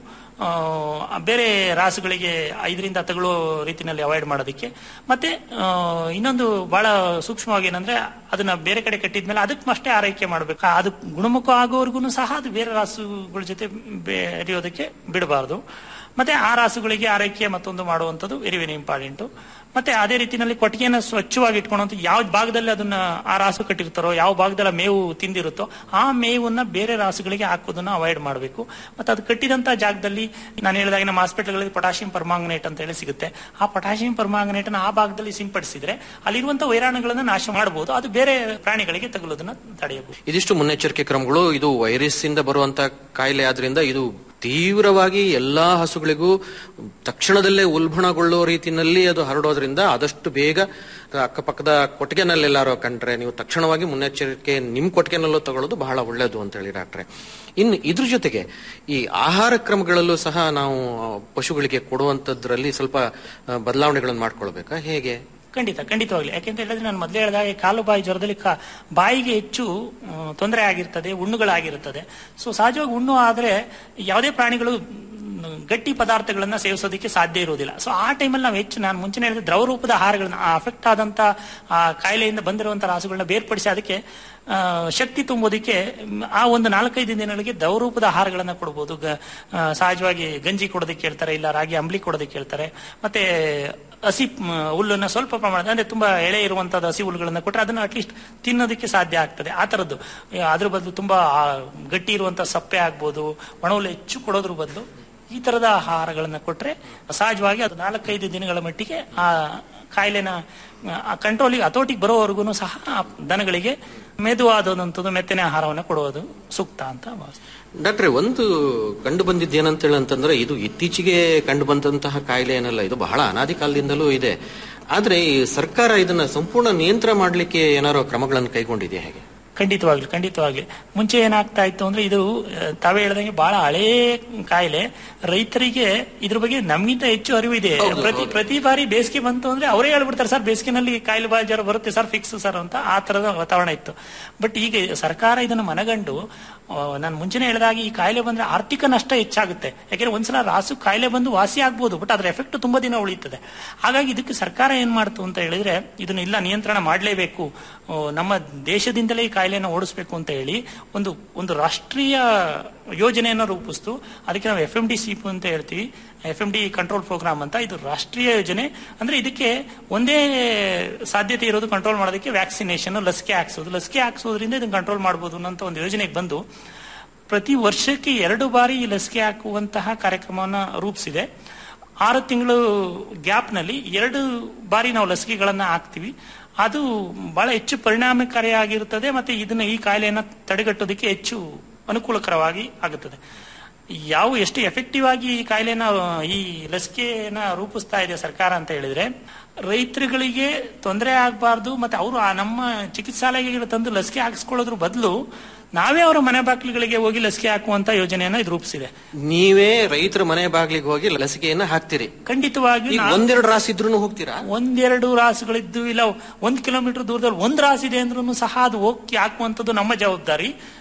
ಬೇರೆ ರಾಸುಗಳಿಗೆ ಇದರಿಂದ ತಗೊಳ್ಳೋ ರೀತಿನಲ್ಲಿ ಅವಾಯ್ಡ್ ಮಾಡೋದಕ್ಕೆ ಮತ್ತೆ ಆ, ಇನ್ನೊಂದು ಬಹಳ ಸೂಕ್ಷ್ಮವಾಗಿ ಏನಂದ್ರೆ ಅದನ್ನ ಬೇರೆ ಕಡೆ ಕಟ್ಟಿದ್ಮೇಲೆ ಅದಕ್ಕೆ ಅಷ್ಟೇ ಆರೈಕೆ ಮಾಡಬೇಕು ಅದು ಗುಣಮುಖ ಆಗೋವರೆಗೂ ಸಹ ಅದು ಬೇರೆ ರಾಸುಗಳ ಜೊತೆ ಬೆರೆಯೋದಕ್ಕೆ ಬಿಡಬಾರ್ದು ಮತ್ತೆ ಆ ರಾಸುಗಳಿಗೆ ಆರೈಕೆ ಮತ್ತೊಂದು ಮಾಡುವಂಥದ್ದು ವೆರಿ ವೆರಿ ಇಂಪಾರ್ಟೆಂಟ್ ಮತ್ತೆ ಅದೇ ರೀತಿಯಲ್ಲಿ ಕೊಟ್ಟಿಗೆನ ಸ್ವಚ್ಛವಾಗಿ ಇಟ್ಕೊಳ್ಳುವಂತ ಯಾವ ಭಾಗದಲ್ಲಿ ಅದನ್ನ ಆ ರಾಸು ಕಟ್ಟಿರ್ತಾರೋ ಯಾವ ಭಾಗದಲ್ಲಿ ಮೇವು ತಿಂದಿರುತ್ತೋ ಆ ಮೇವನ್ನ ಬೇರೆ ರಾಸುಗಳಿಗೆ ಹಾಕೋದನ್ನ ಅವಾಯ್ಡ್ ಮಾಡಬೇಕು ಮತ್ತೆ ಅದು ಕಟ್ಟಿದಂತ ಜಾಗದಲ್ಲಿ ನಾನು ಹೇಳಿದಾಗ ನಮ್ಮ ಹಾಸ್ಪಿಟಲ್ಗಳಲ್ಲಿ ಪೊಟಾಷಿಯಂ ಪರ್ಮಾಂಗನೇಟ್ ಅಂತ ಹೇಳಿ ಸಿಗುತ್ತೆ ಆ ಪೊಟಾಷಿಯಂ ಪರ್ಮಾಂಗನೇಟ್ ಆ ಭಾಗದಲ್ಲಿ ಸಿಂಪಡಿಸಿದ್ರೆ ಅಲ್ಲಿರುವಂತ ವೈರಾಣುಗಳನ್ನ ನಾಶ ಮಾಡಬಹುದು ಅದು ಬೇರೆ ಪ್ರಾಣಿಗಳಿಗೆ ತಗುಲೋದನ್ನ ತಡೆಯಬಹುದು ಇದಿಷ್ಟು ಮುನ್ನೆಚ್ಚರಿಕೆ ಕ್ರಮಗಳು ಇದು ವೈರಸ್ ಇಂದ ಬರುವಂತ ಕಾಯಿಲೆ ಆದ್ರಿಂದ ಇದು ತೀವ್ರವಾಗಿ ಎಲ್ಲಾ ಹಸುಗಳಿಗೂ ತಕ್ಷಣದಲ್ಲೇ ಉಲ್ಬಣಗೊಳ್ಳೋ ರೀತಿಯಲ್ಲಿ ಅದು ಹರಡೋದ್ರಿಂದ ಆದಷ್ಟು ಬೇಗ ಅಕ್ಕಪಕ್ಕದ ಕೊಟ್ಟಿಗೆನಲ್ಲೆಲ್ಲಾರೋ ಕಂಡ್ರೆ ನೀವು ತಕ್ಷಣವಾಗಿ ಮುನ್ನೆಚ್ಚರಿಕೆ ನಿಮ್ ಕೊಟ್ಟಿಗೆನಲ್ಲೂ ತಗೊಳ್ಳೋದು ಬಹಳ ಒಳ್ಳೆಯದು ಅಂತ ಹೇಳಿ ಡಾಕ್ಟ್ರೆ ಇನ್ನು ಇದ್ರ ಜೊತೆಗೆ ಈ ಆಹಾರ ಕ್ರಮಗಳಲ್ಲೂ ಸಹ ನಾವು ಪಶುಗಳಿಗೆ ಕೊಡುವಂತದ್ರಲ್ಲಿ ಸ್ವಲ್ಪ ಆ, ಬದಲಾವಣೆಗಳನ್ನು ಮಾಡ್ಕೊಳ್ಬೇಕಾ ಹೇಗೆ ಖಂಡಿತ ಖಂಡಿತವಾಗ್ಲಿ ಯಾಕೆಂತ ಹೇಳಿದ್ರೆ ನಾನು ಮೊದಲೇ ಹೇಳಿದಾಗ ಕಾಲು ಬಾಯಿ ಜ್ವರದಲ್ಲಿ ಕಾ- ಬಾಯಿಗೆ ಹೆಚ್ಚು ಆ, ತೊಂದರೆ ಆಗಿರ್ತದೆ ಹುಣ್ಣುಗಳಾಗಿರುತ್ತದೆ ಸೊ ಸಹಜವಾಗಿ ಹುಣ್ಣು ಆದ್ರೆ ಯಾವುದೇ ಪ್ರಾಣಿಗಳು ಮ್, ಗಟ್ಟಿ ಪದಾರ್ಥಗಳನ್ನ ಸೇವಿಸೋದಕ್ಕೆ ಸಾಧ್ಯ ಇರುವುದಿಲ್ಲ ಸೊ ಆ ಟೈಮಲ್ಲಿ ನಾವು ಹೆಚ್ಚು ನಾನು ಮುಂಚೆ ಹೇಳಿದ ದ್ರವ ರೂಪದ ಆಹಾರಗಳನ್ನ ಅಫೆಕ್ಟ್ ಆದಂತ ಆ ಕಾಯಿಲೆಯಿಂದ ಬಂದಿರುವಂತ ರಾಸುಗಳನ್ನ ಬೇರ್ಪಡಿಸಿ ಅದಕ್ಕೆ ಆ, ಶಕ್ತಿ ತುಂಬೋದಕ್ಕೆ ಮ್, ಆ ಒಂದು ನಾಲ್ಕೈದು ದಿನಗಳಿಗೆ ದ್ರವರೂಪದ ಆಹಾರಗಳನ್ನ ಕೊಡ್ಬೋದು ಗ- ಆ, ಸಹಜವಾಗಿ ಗಂಜಿ ಕೊಡೋದಕ್ಕೆ ಹೇಳ್ತಾರೆ ಇಲ್ಲ ರಾಗಿ ಅಂಬ್ಲಿ ಕೊಡೋದಕ್ಕೆ ಹೇಳ್ತಾರೆ ಮತ್ತೆ ಹಸಿ ಮ್, ಹುಲ್ಲನ್ನ ಸ್ವಲ್ಪ ಪ್ರಮಾಣದ ಅಂದ್ರೆ ತುಂಬಾ ಎಳೆ ಇರುವಂತದ್ದು ಹಸಿ ಹುಲ್ಲುಗಳನ್ನ ಕೊಟ್ರೆ ಅದನ್ನ ಅಟ್ಲೀಸ್ಟ್ ತಿನ್ನೋದಕ್ಕೆ ಸಾಧ್ಯ ಆಗ್ತದೆ ಆ ತರದ್ದು ಆ, ಅದ್ರ ಬದಲು ತುಂಬಾ ಆ, ಗಟ್ಟಿ ಇರುವಂತ ಸಪ್ಪೆ ಆಗ್ಬೋದು ಒಣ ಹುಲ್ಲು ಹೆಚ್ಚು ಕೊಡೋದ್ರ ಬದಲು ಈ ತರದ ಆಹಾರಗಳನ್ನ ಕೊಟ್ರೆ ಸಹಜವಾಗಿ ಅದು ನಾಲ್ಕೈದು ದಿನಗಳ ಮಟ್ಟಿಗೆ ಆ ಕಾಯಿಲೆನ ಕಂಟ್ರೋಲಿಗೆ ಹತೋಟಿಗೆ ಬರೋವರೆಗೂ ಸಹ ಆ ದನಗಳಿಗೆ ಮೆದುವಾದಂಥದ್ದು ಮೆತ್ತನೆ ಆಹಾರವನ್ನು ಕೊಡುವುದು ಸೂಕ್ತ ಅಂತ ಭಾವಿಸ್ತೀನಿ ಡಾಕ್ಟ್ರೆ ಒಂದು ಕಂಡು ಬಂದಿದ್ದೇನಂತ ಅಂತಂದ್ರೆ ಇದು ಇತ್ತೀಚೆಗೆ ಕಂಡು ಬಂದಂತಹ ಕಾಯಿಲೆ ಏನಲ್ಲ ಇದು ಬಹಳ ಅನಾದಿ ಕಾಲದಿಂದಲೂ ಇದೆ ಆದ್ರೆ ಈ ಸರ್ಕಾರ ಇದನ್ನ ಸಂಪೂರ್ಣ ನಿಯಂತ್ರಣ ಮಾಡ್ಲಿಕ್ಕೆ ಏನಾರೋ ಕ್ರಮಗಳನ್ನು ಕೈಗೊಂಡಿದೆ ಹೇಗೆ ಖಂಡಿತವಾಗ್ಲಿ ಖಂಡಿತವಾಗ್ಲಿ ಮುಂಚೆ ಏನಾಗ್ತಾ ಇತ್ತು ಅಂದ್ರೆ ಇದು ಆ, ತಾವೇ ಹೇಳ್ದಂಗೆ ಬಹಳ ಹಳೇ ಕಾಯಿಲೆ ರೈತರಿಗೆ ಇದ್ರ ಬಗ್ಗೆ ನಮ್ಗಿಂತ ಹೆಚ್ಚು ಅರಿವು ಇದೆ ಪ್ರತಿ ಪ್ರತಿ ಬಾರಿ ಬೇಸಿಗೆ ಬಂತು ಅಂದ್ರೆ ಅವರೇ ಹೇಳ್ಬಿಡ್ತಾರೆ ಸರ್ ಬೇಸಿಗೆನಲ್ಲಿ ಕಾಯಿಲೆ ಬಾಯಿ ಜ್ವರ ಬರುತ್ತೆ ಸರ್ ಫಿಕ್ಸ್ ಸರ್ ಅಂತ ಆ ತರದ ವಾತಾವರಣ ಇತ್ತು ಬಟ್ ಈಗ ಸರ್ಕಾರ ಇದನ್ನು ಮನಗಂಡು ನಾನು ಮುಂಚೆನೆ ಹೇಳಿದಾಗ ಈ ಕಾಯಿಲೆ ಬಂದ್ರೆ ಆರ್ಥಿಕ ನಷ್ಟ ಹೆಚ್ಚಾಗುತ್ತೆ ಯಾಕೆಂದ್ರೆ ಒಂದ್ಸಲ ರಾಸು ಕಾಯಿಲೆ ಬಂದು ವಾಸಿ ಆಗ್ಬೋದು ಬಟ್ ಅದ್ರ ಎಫೆಕ್ಟ್ ತುಂಬಾ ದಿನ ಉಳಿಯುತ್ತದೆ ಹಾಗಾಗಿ ಇದಕ್ಕೆ ಸರ್ಕಾರ ಏನ್ ಮಾಡ್ತು ಅಂತ ಹೇಳಿದ್ರೆ ಇದನ್ನ ಇಲ್ಲ ನಿಯಂತ್ರಣ ಮಾಡಲೇಬೇಕು ನಮ್ಮ ದೇಶದಿಂದಲೇ ಈ ಕಾಯಿಲೆಯನ್ನು ಓಡಿಸ್ಬೇಕು ಅಂತ ಹೇಳಿ ಒಂದು ಒಂದು ರಾಷ್ಟ್ರೀಯ ಯೋಜನೆಯನ್ನು ರೂಪಿಸ್ತು ಅದಕ್ಕೆ ನಾವು ಎಫ್ ಎಂ ಡಿ ಸಿಪು ಅಂತ ಹೇಳ್ತೀವಿ F M D control programme ಅಂತ ಇದು ರಾಷ್ಟ್ರೀಯ ಯೋಜನೆ ಅಂದ್ರೆ ಇದಕ್ಕೆ ಒಂದೇ ಸಾಧ್ಯತೆ ಇರೋದು ಕಂಟ್ರೋಲ್ ಮಾಡೋದಕ್ಕೆ ವ್ಯಾಕ್ಸಿನೇಷನ್ ಲಸಿಕೆ ಹಾಕ್ಸೋದು ಲಸಿಕೆ ಹಾಕ್ಸೋದ್ರಿಂದ ಇದನ್ನ ಕಂಟ್ರೋಲ್ ಮಾಡಬಹುದು ಅನ್ನೋ ಒಂದು ಯೋಜನೆಗೆ ಬಂದು ಪ್ರತಿ ವರ್ಷಕ್ಕೆ ಎರಡು ಬಾರಿ ಈ ಲಸಿಕೆ ಹಾಕುವಂತಹ ಕಾರ್ಯಕ್ರಮವನ್ನು ರೂಪಿಸಿದೆ ಆರು ತಿಂಗಳು ಗ್ಯಾಪ್ನಲ್ಲಿ ಎರಡು ಬಾರಿ ನಾವು ಲಸಿಕೆಗಳನ್ನ ಹಾಕ್ತಿವಿ ಅದು ಬಹಳ ಹೆಚ್ಚು ಪರಿಣಾಮಕಾರಿಯಾಗಿರುತ್ತದೆ ಮತ್ತೆ ಇದನ್ನ ಈ ಕಾಯಿಲೆಯನ್ನ ತಡೆಗಟ್ಟೋದಕ್ಕೆ ಹೆಚ್ಚು ಅನುಕೂಲಕರವಾಗಿ ಆಗುತ್ತದೆ ಯಾವ ಎಷ್ಟು ಎಫೆಕ್ಟಿವ್ ಆಗಿ ಈ ಕಾಯಿಲೆನ ಈ ಲಸಿಕೆನ ರೂಪಿಸ್ತಾ ಇದೆ ಸರ್ಕಾರ ಅಂತ ಹೇಳಿದ್ರೆ ರೈತರುಗಳಿಗೆ ತೊಂದರೆ ಆಗಬಾರ್ದು ಮತ್ತೆ ಅವರು ಆ ನಮ್ಮ ಚಿಕಿತ್ಸಾಲಯಗಳಿಗೆ ತಂದು ಲಸಿಕೆ ಹಾಕಿಸ್ಕೊಳ್ಳೋದ್ರ ಬದಲು ನಾವೇ ಅವರ ಮನೆ ಬಾಗಿಲುಗಳಿಗೆ ಹೋಗಿ ಲಸಿಕೆ ಹಾಕುವಂತ ಯೋಜನೆಯನ್ನ ಇದು ರೂಪಿಸಿದೆ ನೀವೇ ರೈತರ ಮನೆ ಬಾಗಿಲಿಗೆ ಹೋಗಿ ಲಸಿಕೆಯನ್ನ ಹಾಕ್ತೀರಿ ಖಂಡಿತವಾಗಿ ಈಗ ನಾವು- ಒಂದೆರಡು ರಾಸಿ ಇದ್ರೂ ಹೋಗ್ತೀರಾ ಒಂದೆರಡು ರಾಸುಗಳಿದ್ದು ಇಲ್ಲ ಒಂದ್ ಕಿಲೋಮೀಟರ್ ದೂರದಲ್ಲಿ ಒಂದ್ ರಾಸ್ ಇದೆ ಅಂದ್ರೂ ಸಹ ಅದು ಹೋಗಿ ಹಾಕುವಂಥದ್ದು ನಮ್ಮ ಜವಾಬ್ದಾರಿ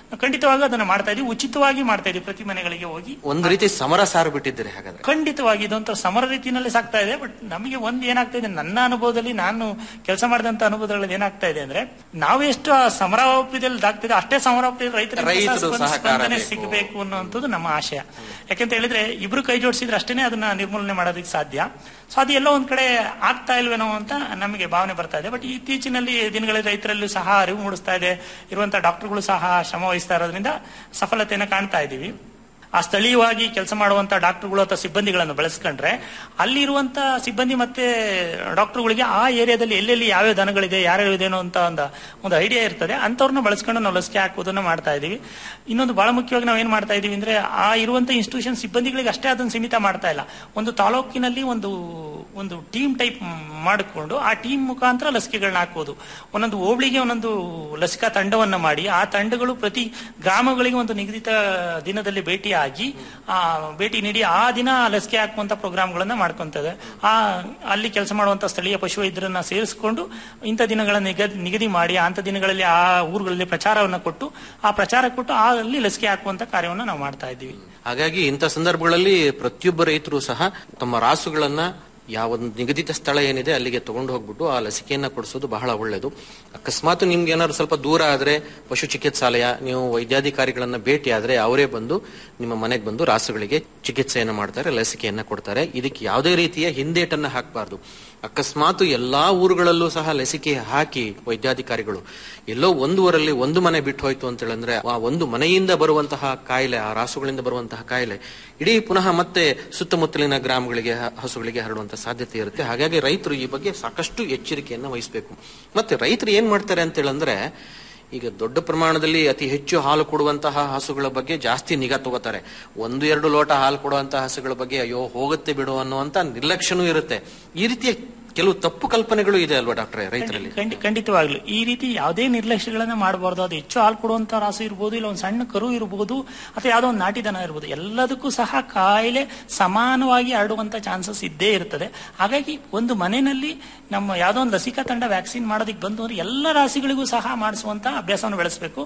ಖಂಡಿತವಾಗಿ ಅದನ್ನ ಮಾಡ್ತಾ ಇದೀವಿ ಉಚಿತವಾಗಿ ಮಾಡ್ತಾ ಇದೀವಿ ಪ್ರತಿ ಮನೆಗಳಿಗೆ ಹೋಗಿ ಒಂದ್ ರೀತಿ ಸಮರ ಸಾರು ಬಿಟ್ಟಿದ್ದೀರಿ ಹಾಗಾದ್ರೆ ಖಂಡಿತವಾಗಿ ಇದೊಂಥರ ಸಮರ ರೀತಿಯಲ್ಲಿ ಸಾಕ್ತಾ ಇದೆ ಬಟ್ ನಮಗೆ ಒಂದ್ ಏನಾಗ್ತಾ ಇದೆ ನನ್ನ ಅನುಭವದಲ್ಲಿ ನಾನು ಕೆಲಸ ಮಾಡಿದಂತ ಅನುಭವದಲ್ಲಿ ಏನಾಗ್ತಾ ಇದೆ ಅಂದ್ರೆ ನಾವು ಎಷ್ಟು ಆ ಸಮರಾವಧಿಯಲ್ಲಿ ದಾಗ್ತಿದೆ ಅಷ್ಟೇ ಸಮರಾವಧಿಯಲ್ಲಿ ರೈತರು ರೈತರ ಸಹಕಾರ ಸ್ಪಂದನೆ ಬೇಕು. ಸಿಗಬೇಕು ಅನ್ನುವಂಥದ್ದು ನಮ್ಮ ಆಶಯ ಯಾಕಂತ ಹೇಳಿದ್ರೆ ಇಬ್ರು ಕೈ ಜೋಡಿಸಿದ್ರೆ ಅಷ್ಟೇನೆ ಅದನ್ನ ನಿರ್ಮೂಲನೆ ಮಾಡೋದಕ್ಕೆ ಸಾಧ್ಯ ಸೊ ಅದು ಎಲ್ಲೋ ಒಂದ್ ಕಡೆ ಆಗ್ತಾ ಇಲ್ವೇನೋ ಅಂತ ನಮಗೆ ಭಾವನೆ ಬರ್ತಾ ಇದೆ ಬಟ್ ಇತ್ತೀಚಿನಲ್ಲಿ ದಿನಗಳಲ್ಲಿ ರೈತರಲ್ಲೂ ಸಹ ಅರಿವು ಮೂಡಿಸ್ತಾ ಇದೆ ಇರುವಂತಹ ಡಾಕ್ಟರ್ಗಳು ಸಹ ಶ್ರಮ ವಹಿಸ್ತಾ ಇರೋದ್ರಿಂದ ಸಫಲತೆಯನ್ನು ಕಾಣ್ತಾ ಇದ್ದೀವಿ ಆ ಸ್ಥಳೀಯವಾಗಿ ಕೆಲಸ ಮಾಡುವಂತ ಡಾಕ್ಟರ್ಗಳು ಅಥವಾ ಸಿಬ್ಬಂದಿಗಳನ್ನು ಬಳಸ್ಕೊಂಡ್ರೆ ಅಲ್ಲಿರುವಂತ ಸಿಬ್ಬಂದಿ ಮತ್ತೆ ಡಾಕ್ಟರ್ಗಳಿಗೆ ಆ ಏರಿಯಾದಲ್ಲಿ ಎಲ್ಲೆಲ್ಲಿ ಯಾವ್ಯಾವ ದನಗಳಿದೆ ಯಾರ್ಯಾವ ಇದೇನೋ ಅಂತ ಒಂದು ಒಂದು ಐಡಿಯಾ ಇರ್ತದೆ ಅಂತವ್ರನ್ನ ಬಳಸ್ಕೊಂಡು ನಾವು ಲಸಿಕೆ ಹಾಕುವುದನ್ನ ಮಾಡ್ತಾ ಇದೀವಿ ಇನ್ನೊಂದು ಬಹಳ ಮುಖ್ಯವಾಗಿ ನಾವು ಏನ್ ಮಾಡ್ತಾ ಇದೀವಿ ಅಂದ್ರೆ ಆ ಇರುವಂತ ಇನ್ಸ್ಟಿಟ್ಯೂಷನ್ ಸಿಬ್ಬಂದಿಗಳಿಗೆ ಅಷ್ಟೇ ಅದನ್ನ ಸೀಮಿತ ಮಾಡ್ತಾ ಇಲ್ಲ ಒಂದು ತಾಲೂಕಿನಲ್ಲಿ ಒಂದು ಒಂದು ಟೀಮ್ ಟೈಪ್ ಮಾಡಿಕೊಂಡು ಆ ಟೀಮ್ ಮುಖಾಂತರ ಲಸಿಕೆಗಳನ್ನ ಹಾಕೋದು ಒಂದೊಂದು ಹೋಬಳಿಗೆ ಒಂದೊಂದು ಲಸಿಕಾ ತಂಡವನ್ನ ಮಾಡಿ ಆ ತಂಡಗಳು ಪ್ರತಿ ಗ್ರಾಮಗಳಿಗೆ ಒಂದು ನಿಗದಿತ ದಿನದಲ್ಲಿ ಭೇಟಿಯಾಗಿ ಆ ಭೇಟಿ ನೀಡಿ ಆ ದಿನ ಲಸಿಕೆ ಹಾಕುವಂತ ಪ್ರೋಗ್ರಾಮ್ಗಳನ್ನ ಮಾಡ್ಕೊಂತದೆ ಆ ಅಲ್ಲಿ ಕೆಲಸ ಮಾಡುವಂತ ಸ್ಥಳೀಯ ಪಶುವೈದ್ಯರನ್ನ ಸೇರಿಸಿಕೊಂಡು ಇಂಥ ದಿನಗಳ ನಿಗದಿ ನಿಗದಿ ಮಾಡಿ ಅಂತ ದಿನಗಳಲ್ಲಿ ಆ ಊರುಗಳಲ್ಲಿ ಪ್ರಚಾರವನ್ನ ಕೊಟ್ಟು ಆ ಪ್ರಚಾರ ಕೊಟ್ಟು ಆ ಅಲ್ಲಿ ಲಸಿಕೆ ಹಾಕುವಂತ ಕಾರ್ಯವನ್ನ ನಾವು ಮಾಡ್ತಾ ಇದ್ದೀವಿ ಹಾಗಾಗಿ ಇಂಥ ಸಂದರ್ಭಗಳಲ್ಲಿ ಪ್ರತಿಯೊಬ್ಬ ರೈತರು ಸಹ ತಮ್ಮ ರಾಸುಗಳನ್ನ ಯಾವ ಒಂದು ನಿಗದಿತ ಸ್ಥಳ ಏನಿದೆ ಅಲ್ಲಿಗೆ ತಗೊಂಡು ಹೋಗ್ಬಿಟ್ಟು ಆ ಲಸಿಕೆಯನ್ನ ಕೊಡಿಸೋದು ಬಹಳ ಒಳ್ಳೆಯದು ಅಕಸ್ಮಾತ್ ನಿಮ್ಗೆ ಏನಾದ್ರು ಸ್ವಲ್ಪ ದೂರ ಆದ್ರೆ ಪಶು ಚಿಕಿತ್ಸಾಲಯ ನೀವು ವೈದ್ಯಾಧಿಕಾರಿಗಳನ್ನ ಭೇಟಿ ಆದ್ರೆ ಅವರೇ ಬಂದು ನಿಮ್ಮ ಮನೆಗೆ ಬಂದು ರಾಸುಗಳಿಗೆ ಚಿಕಿತ್ಸೆಯನ್ನ ಮಾಡ್ತಾರೆ ಲಸಿಕೆಯನ್ನ ಕೊಡ್ತಾರೆ ಇದಕ್ಕೆ ಯಾವುದೇ ರೀತಿಯ ಹಿಂದೇಟನ್ನ ಹಾಕಬಾರ್ದು ಅಕಸ್ಮಾತ್ ಎಲ್ಲಾ ಊರುಗಳಲ್ಲೂ ಸಹ ಲಸಿಕೆ ಹಾಕಿ ವೈದ್ಯಾಧಿಕಾರಿಗಳು ಎಲ್ಲೋ ಒಂದು ಊರಲ್ಲಿ ಒಂದು ಮನೆ ಬಿಟ್ಟು ಹೋಯ್ತು ಅಂತ ಹೇಳಿದ್ರೆ ಆ ಒಂದು ಮನೆಯಿಂದ ಬರುವಂತಹ ಕಾಯಿಲೆ ಆ ರಾಸುಗಳಿಂದ ಬರುವಂತಹ ಕಾಯಿಲೆ ಇಡೀ ಪುನಃ ಮತ್ತೆ ಸುತ್ತಮುತ್ತಲಿನ ಗ್ರಾಮಗಳಿಗೆ ಹ- ಹಸುಗಳಿಗೆ ಹರಡುವಂತ ಸಾಧ್ಯತೆ ಇರುತ್ತೆ ಹಾಗಾಗಿ ರೈತರು ಈ ಬಗ್ಗೆ ಸಾಕಷ್ಟು ಎಚ್ಚರಿಕೆಯನ್ನ ವಹಿಸಬೇಕು ಮತ್ತೆ ರೈತರು ಏನ್ ಮಾಡ್ತಾರೆ ಅಂತ ಹೇಳಂದ್ರೆ ಈಗ ದೊಡ್ಡ ಪ್ರಮಾಣದಲ್ಲಿ ಅತಿ ಹೆಚ್ಚು ಹಾಲು ಕೊಡುವಂತಹ ಹಸುಗಳ ಬಗ್ಗೆ ಜಾಸ್ತಿ ನಿಗಾ ತಗೋತಾರೆ ಒಂದು ಎರಡು ಲೋಟ ಹಾಲು ಕೊಡುವಂತಹ ಹಸುಗಳ ಬಗ್ಗೆ ಅಯ್ಯೋ ಹೋಗುತ್ತೆ ಬಿಡು ಅನ್ನುವಂತ ನಿರ್ಲಕ್ಷ್ಯನೂ ಇರುತ್ತೆ ಈ ರೀತಿಯ ಕೆಲವು ತಪ್ಪು ಕಲ್ಪನೆಗಳು ಇದೆ ಅಲ್ವಾ ಡಾಕ್ಟ್ರೆ ರೈತರಲ್ಲಿ ಖಂಡಿ- ಖಂಡಿತವಾಗ್ಲು ಈ ರೀತಿ ಯಾವುದೇ ನಿರ್ಲಕ್ಷ್ಯಗಳನ್ನ ಮಾಡಬಾರ್ದು ಅದು ಹೆಚ್ಚು ಹಾಲು ಕೊಡುವಂತ ರಾಸು ಇರ್ಬೋದು ಇಲ್ಲ ಒಂದು ಸಣ್ಣ ಕರು ಇರ್ಬೋದು ಅಥವಾ ಯಾವುದೋ ಒಂದು ನಾಟಿ ದನ ಇರ್ಬೋದು ಎಲ್ಲದಕ್ಕೂ ಸಹ ಕಾಯಿಲೆ ಸಮಾನವಾಗಿ ಹರಡುವಂತ ಚಾನ್ಸಸ್ ಇದ್ದೇ ಇರ್ತದೆ ಹಾಗಾಗಿ ಒಂದು ಮನೆಯಲ್ಲಿ ನಮ್ಮ ಯಾವುದೋ ಒಂದು ಲಸಿಕಾ ತಂಡ ವ್ಯಾಕ್ಸಿನ್ ಮಾಡೋದಕ್ಕೆ ಬಂದು ಅಂದ್ರೆ ಎಲ್ಲ ರಾಸಿಗಳಿಗೂ ಸಹ ಮಾಡಿಸುವಂತ ಅಭ್ಯಾಸವನ್ನು ಬೆಳೆಸಬೇಕು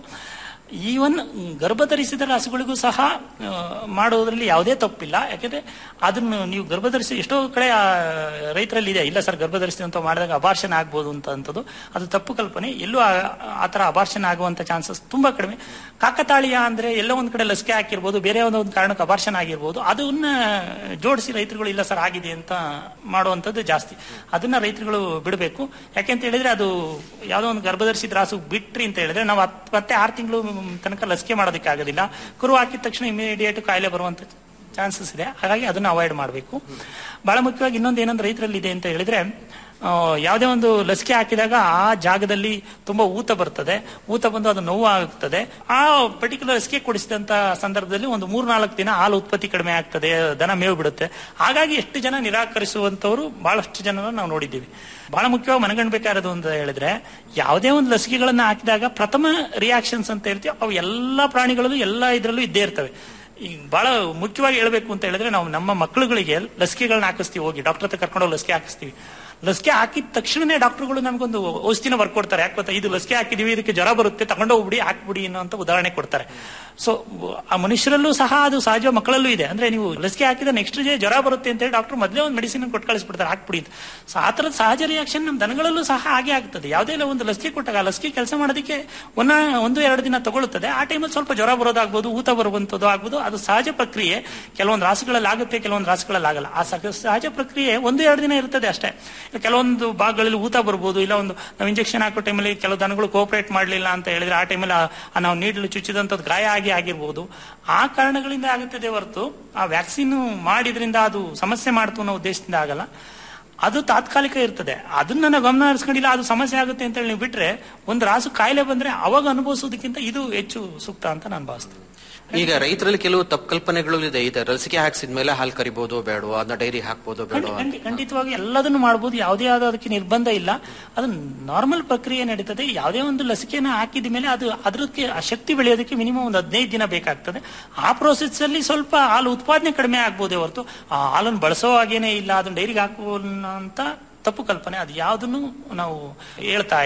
ಈವನ್ ಗರ್ಭಧರಿಸಿದ ರಾಸುಗಳಿಗೂ ಸಹ ಆ, ಮಾಡೋದ್ರಲ್ಲಿ ಯಾವುದೇ ತಪ್ಪಿಲ್ಲ ಯಾಕಂದ್ರೆ ಅದನ್ನು ನೀವು ಗರ್ಭಧರಿಸಿ ಎಷ್ಟೋ ಕಡೆ ಆ, ರೈತರಲ್ಲಿ ಇದೆ ಇಲ್ಲ ಸರ್ ಗರ್ಭಧರಿಸಿ ಅಂತ ಮಾಡಿದಾಗ ಅಬಾರ್ಷನ್ ಆಗ್ಬೋದು ಅಂತ ಅಂತದ್ದು ಅದು ತಪ್ಪು ಕಲ್ಪನೆ ಎಲ್ಲೂ ಆ- ಆ ತರ ಅಬಾರ್ಷನ್ ಆಗುವಂತ ಚಾನ್ಸಸ್ ತುಂಬಾ ಕಡಿಮೆ ಕಾಕತಾಳೀಯ ಅಂದ್ರೆ ಎಲ್ಲೋ ಒಂದ್ ಕಡೆ ಲಸಿಕೆ ಹಾಕಿರ್ಬೋದು ಬೇರೆ ಒಂದೋ ಒಂದು ಕಾರಣಕ್ಕೆ ಅಬಾರ್ಷನ್ ಆಗಿರ್ಬೋದು ಅದನ್ನ ಜೋಡಿಸಿ ರೈತರುಗಳು ಇಲ್ಲ ಸರ್ ಆಗಿದೆ ಅಂತ ಮಾಡುವಂತದ್ದು ಜಾಸ್ತಿ ಅದನ್ನ ರೈತರುಗಳು ಬಿಡಬೇಕು ಯಾಕೆಂತ ಹೇಳಿದ್ರೆ ಅದು ಯಾವುದೋ ಒಂದು ಗರ್ಭಧರಿಸಿದ ರಾಸು ಬಿಟ್ರಿ ಅಂತ ಹೇಳಿದ್ರೆ ನಾವು ಹತ್- ಮತ್ತೆ ಆರು ತಿಂಗಳು ತನಕ ಲಸಿಕೆ ಮಾಡೋದಕ್ಕೆ ಆಗೋದಿಲ್ಲ ಕರು ಹಾಕಿದ ತಕ್ಷಣ ಇಮಿಡಿಯೇಟ್ ಕಾಯಿಲೆ ಬರುವಂತ ಚಾನ್ಸಸ್ ಇದೆ ಹಾಗಾಗಿ ಅದನ್ನ ಅವಾಯ್ಡ್ ಮಾಡಬೇಕು ಬಹಳ ಮುಖ್ಯವಾಗಿ ಇನ್ನೊಂದು ಏನಂದ್ರೆ ರೈತರಲ್ಲಿ ಇದೆ ಅಂತ ಹೇಳಿದ್ರೆ ಆ, ಯಾವುದೇ ಒಂದು ಲಸಿಕೆ ಹಾಕಿದಾಗ ಆ ಜಾಗದಲ್ಲಿ ತುಂಬಾ ಊತ ಬರ್ತದೆ ಊತ ಬಂದು ಅದು ನೋವು ಆಗುತ್ತದೆ ಆ ಪರ್ಟಿಕ್ಯುಲರ್ ಲಸಿಕೆ ಕೊಡಿಸಿದಂತ ಸಂದರ್ಭದಲ್ಲಿ ಒಂದು ಮೂರ್ ನಾಲ್ಕು ದಿನ ಹಾಲು ಉತ್ಪತ್ತಿ ಕಡಿಮೆ ಆಗ್ತದೆ ದನ ಮೇವು ಬಿಡುತ್ತೆ ಹಾಗಾಗಿ ಎಷ್ಟು ಜನ ನಿರಾಕರಿಸುವಂತವರು ಬಹಳಷ್ಟು ಜನ ನಾವು ನೋಡಿದ್ದೀವಿ ಬಹಳ ಮುಖ್ಯವಾಗಿ ಮನಗಂಡ್ಬೇಕಾರದು ಅಂತ ಹೇಳಿದ್ರೆ ಯಾವುದೇ ಒಂದು ಲಸಿಕೆಗಳನ್ನ ಹಾಕಿದಾಗ ಪ್ರಥಮ ರಿಯಾಕ್ಷನ್ಸ್ ಅಂತ ಹೇಳ್ತೀವಿ ಅವು ಎಲ್ಲಾ ಪ್ರಾಣಿಗಳಲ್ಲೂ ಎಲ್ಲಾ ಇದ್ರಲ್ಲೂ ಇದ್ದೇ ಇರ್ತವೆ ಈಗ ಬಹಳ ಮುಖ್ಯವಾಗಿ ಹೇಳ್ಬೇಕು ಅಂತ ಹೇಳಿದ್ರೆ ನಾವು ನಮ್ಮ ಮಕ್ಕಳುಗಳಿಗೆ ಲಸಿಕೆಗಳನ್ನ ಹಾಕಿಸ್ತೀವಿ ಹೋಗಿ ಡಾಕ್ಟರ್ ಹತ್ರ ಕರ್ಕೊಂಡೋಗಿ ಲಸಿಕೆ ಹಾಕಿಸ್ತೀವಿ ಲಸಿಕೆ ಹಾಕಿದ ತಕ್ಷಣನೇ ಡಾಕ್ಟರ್ಗಳು ನಮಗೊಂದು ಔಷಧಿನ ಬರ್ಕೊಡ್ತಾರೆ ಯಾಕೆ ಗೊತ್ತಾ ಇದು ಲಸಿಕೆ ಹಾಕಿದೀವಿ ಇದಕ್ಕೆ ಜ್ವರ ಬರುತ್ತೆ ತಗೊಂಡೋಗ್ಬಿಡಿ ಹಾಕ್ಬಿಡಿ ಅನ್ನೋಂತ ಉದಾಹರಣೆ ಕೊಡ್ತಾರೆ ಸೊ ಆ ಮನುಷ್ಯರಲ್ಲೂ ಸಹ ಅದು ಸಹಜ ಮಕ್ಕಳಲ್ಲೂ ಇದೆ ಅಂದ್ರೆ ನೀವು ಲಸಿಕೆ ಹಾಕಿದ ನೆಕ್ಸ್ಟ್ ಡೇ ಜ್ವರ ಬರುತ್ತೆ ಅಂತ ಹೇಳಿ ಡಾಕ್ಟರ್ ಮೊದಲೇ ಒಂದು ಮೆಡಿಸಿನ್ ಕೊಟ್ಟು ಕಳಿಸ್ಬಿಡ್ತಾರೆ ಹಾಕ್ಬಿಡಿ ಅಂತ ಸೊ ಆ ತರದ ಸಹಜ ರಿಯಾಕ್ಷನ್ ನಮ್ಮ ದನಗಳಲ್ಲೂ ಸಹ ಹಾಗೆ ಆಗ್ತದೆ ಯಾವುದೇ ಇಲ್ಲ ಒಂದು ಲಸಿಕೆ ಕೊಟ್ಟಾಗ ಆ ಲಸಿಕೆ ಕೆಲಸ ಮಾಡೋದಕ್ಕೆ ಒನ್ನ ಒಂದು ಎರಡು ದಿನ ತಗೊಳ್ಳುತ್ತದೆ ಆ ಟೈಮಲ್ಲಿ ಸ್ವಲ್ಪ ಜ್ವರ ಬರೋದಾಗ್ಬೋದು ಊತ ಬರುವಂತದ್ದು ಆಗ್ಬೋದು ಅದು ಸಹಜ ಪ್ರಕ್ರಿಯೆ ಕೆಲವೊಂದು ರಾಸುಗಳಲ್ಲಿ ಆಗುತ್ತೆ ಕೆಲವೊಂದು ರಾಸುಗಳಲ್ಲಿ ಆಗಲ್ಲ ಆ ಸಹ- ಸಹಜ ಪ್ರಕ್ರಿಯೆ ಒಂದು ಎರಡು ದಿನ ಇರ್ತದೆ ಅಷ್ಟೇ ಕೆಲವೊಂದು ಭಾಗಗಳಲ್ಲಿ ಊತ ಬರ್ಬೋದು ಇಲ್ಲ ಒಂದು ನಾವು ಇಂಜೆಕ್ಷನ್ ಹಾಕೋ ಟೈಮಲ್ಲಿ ಕೆಲವು ದನಗಳು ಕೋಪರೇಟ್ ಮಾಡಲಿಲ್ಲ ಅಂತ ಹೇಳಿದ್ರೆ ಆ ಟೈಮಲ್ಲಿ ನಾವು ನೀಡಲು ಚುಚ್ಚಿದಂಥದ್ದು ಗಾಯ ಆಗಿ ಆಗಿರ್ಬೋದು ಆ ಕಾರಣಗಳಿಂದ ಆಗುತ್ತದೆ ಹೊರತು ಆ ವ್ಯಾಕ್ಸಿನ್ ಮಾಡಿದ್ರಿಂದ ಅದು ಸಮಸ್ಯೆ ಮಾಡ್ತು ಅನ್ನೋ ಉದ್ದೇಶದಿಂದ ಆಗಲ್ಲ ಅದು ತಾತ್ಕಾಲಿಕ ಇರ್ತದೆ ಅದನ್ನ ನಾವು ಗಮನ ಹರಿಸ್ಕೊಂಡಿಲ್ಲ ಅದು ಸಮಸ್ಯೆ ಆಗುತ್ತೆ ಅಂತ ಹೇಳಿ ನೀವು ಬಿಟ್ರೆ ಒಂದು ರಾಸು ಕಾಯಿಲೆ ಬಂದ್ರೆ ಅವಾಗ ಅನುಭವಿಸೋದಕ್ಕಿಂತ ಇದು ಹೆಚ್ಚು ಸೂಕ್ತ ಅಂತ ನಾನು ಭಾವಿಸ್ತೇನೆ ಈಗ ರೈತರಲ್ಲಿ ಕೆಲವು ತಪ್ಪು ಕಲ್ಪನೆಗಳು ಇದೆ ಇದೆ ಲಸಿಕೆ ಹಾಕ್ಸಿದ ಮೇಲೆ ಹಾಲು ಕರಿಬಹುದು ಬೇಡವಾ ಅದನ್ನ ಡೈರಿ ಹಾಕ್ಬೋದು ಬೇಡವಾ ಖಂಡಿ- ಖಂಡಿತವಾಗಿ ಎಲ್ಲದನ್ನು ಮಾಡಬಹುದು ಯಾವುದೇ ಆದ ಅದಕ್ಕೆ ನಿರ್ಬಂಧ ಇಲ್ಲ ಅದು ನಾರ್ಮಲ್ ಪ್ರಕ್ರಿಯೆ ನಡೀತದೆ ಯಾವುದೇ ಒಂದು ಲಸಿಕೆನ ಹಾಕಿದ ಮೇಲೆ ಅದು ಅದಕ್ಕೆ ಆ ಶಕ್ತಿ ಬೆಳೆಯೋದಕ್ಕೆ ಮಿನಿಮಮ್ ಒಂದು ಹದಿನೈದು ದಿನ ಬೇಕಾಗ್ತದೆ ಆ ಪ್ರೋಸೆಸ್ ಅಲ್ಲಿ ಸ್ವಲ್ಪ ಹಾಲು ಉತ್ಪಾದನೆ ಕಡಿಮೆ ಆಗ್ಬೋದೇ ಹೊರತು ಆ ಹಾಲನ್ನು ಬಳಸೋ ಹಾಗೇನೆ ಇಲ್ಲ ಅದನ್ನ ಡೈರಿಗೆ ಹಾಕುವ ಅಂತ ತಪ್ಪು ಕಲ್ಪನೆ ಅದು ಯಾವುದನ್ನು ನಾವು ಹೇಳ್ತಾ ಇಲ್ಲ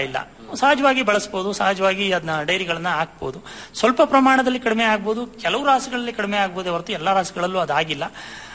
ಸಹಜವಾಗಿ ಬಳಸ್ಬೋದು ಸಹಜವಾಗಿ ಅದನ್ನ ಡೈರಿಗಳನ್ನ ಹಾಕ್ಬೋದು ಸ್ವಲ್ಪ ಪ್ರಮಾಣದಲ್ಲಿ ಕಡಿಮೆ ಆಗ್ಬೋದು ಕೆಲವು ರಾಸುಗಳಲ್ಲಿ ಕಡಿಮೆ ಆಗ್ಬೋದೇ ಹೊರತು ಎಲ್ಲ ರಾಸುಗಳಲ್ಲೂ ಅದಾಗಿಲ್ಲ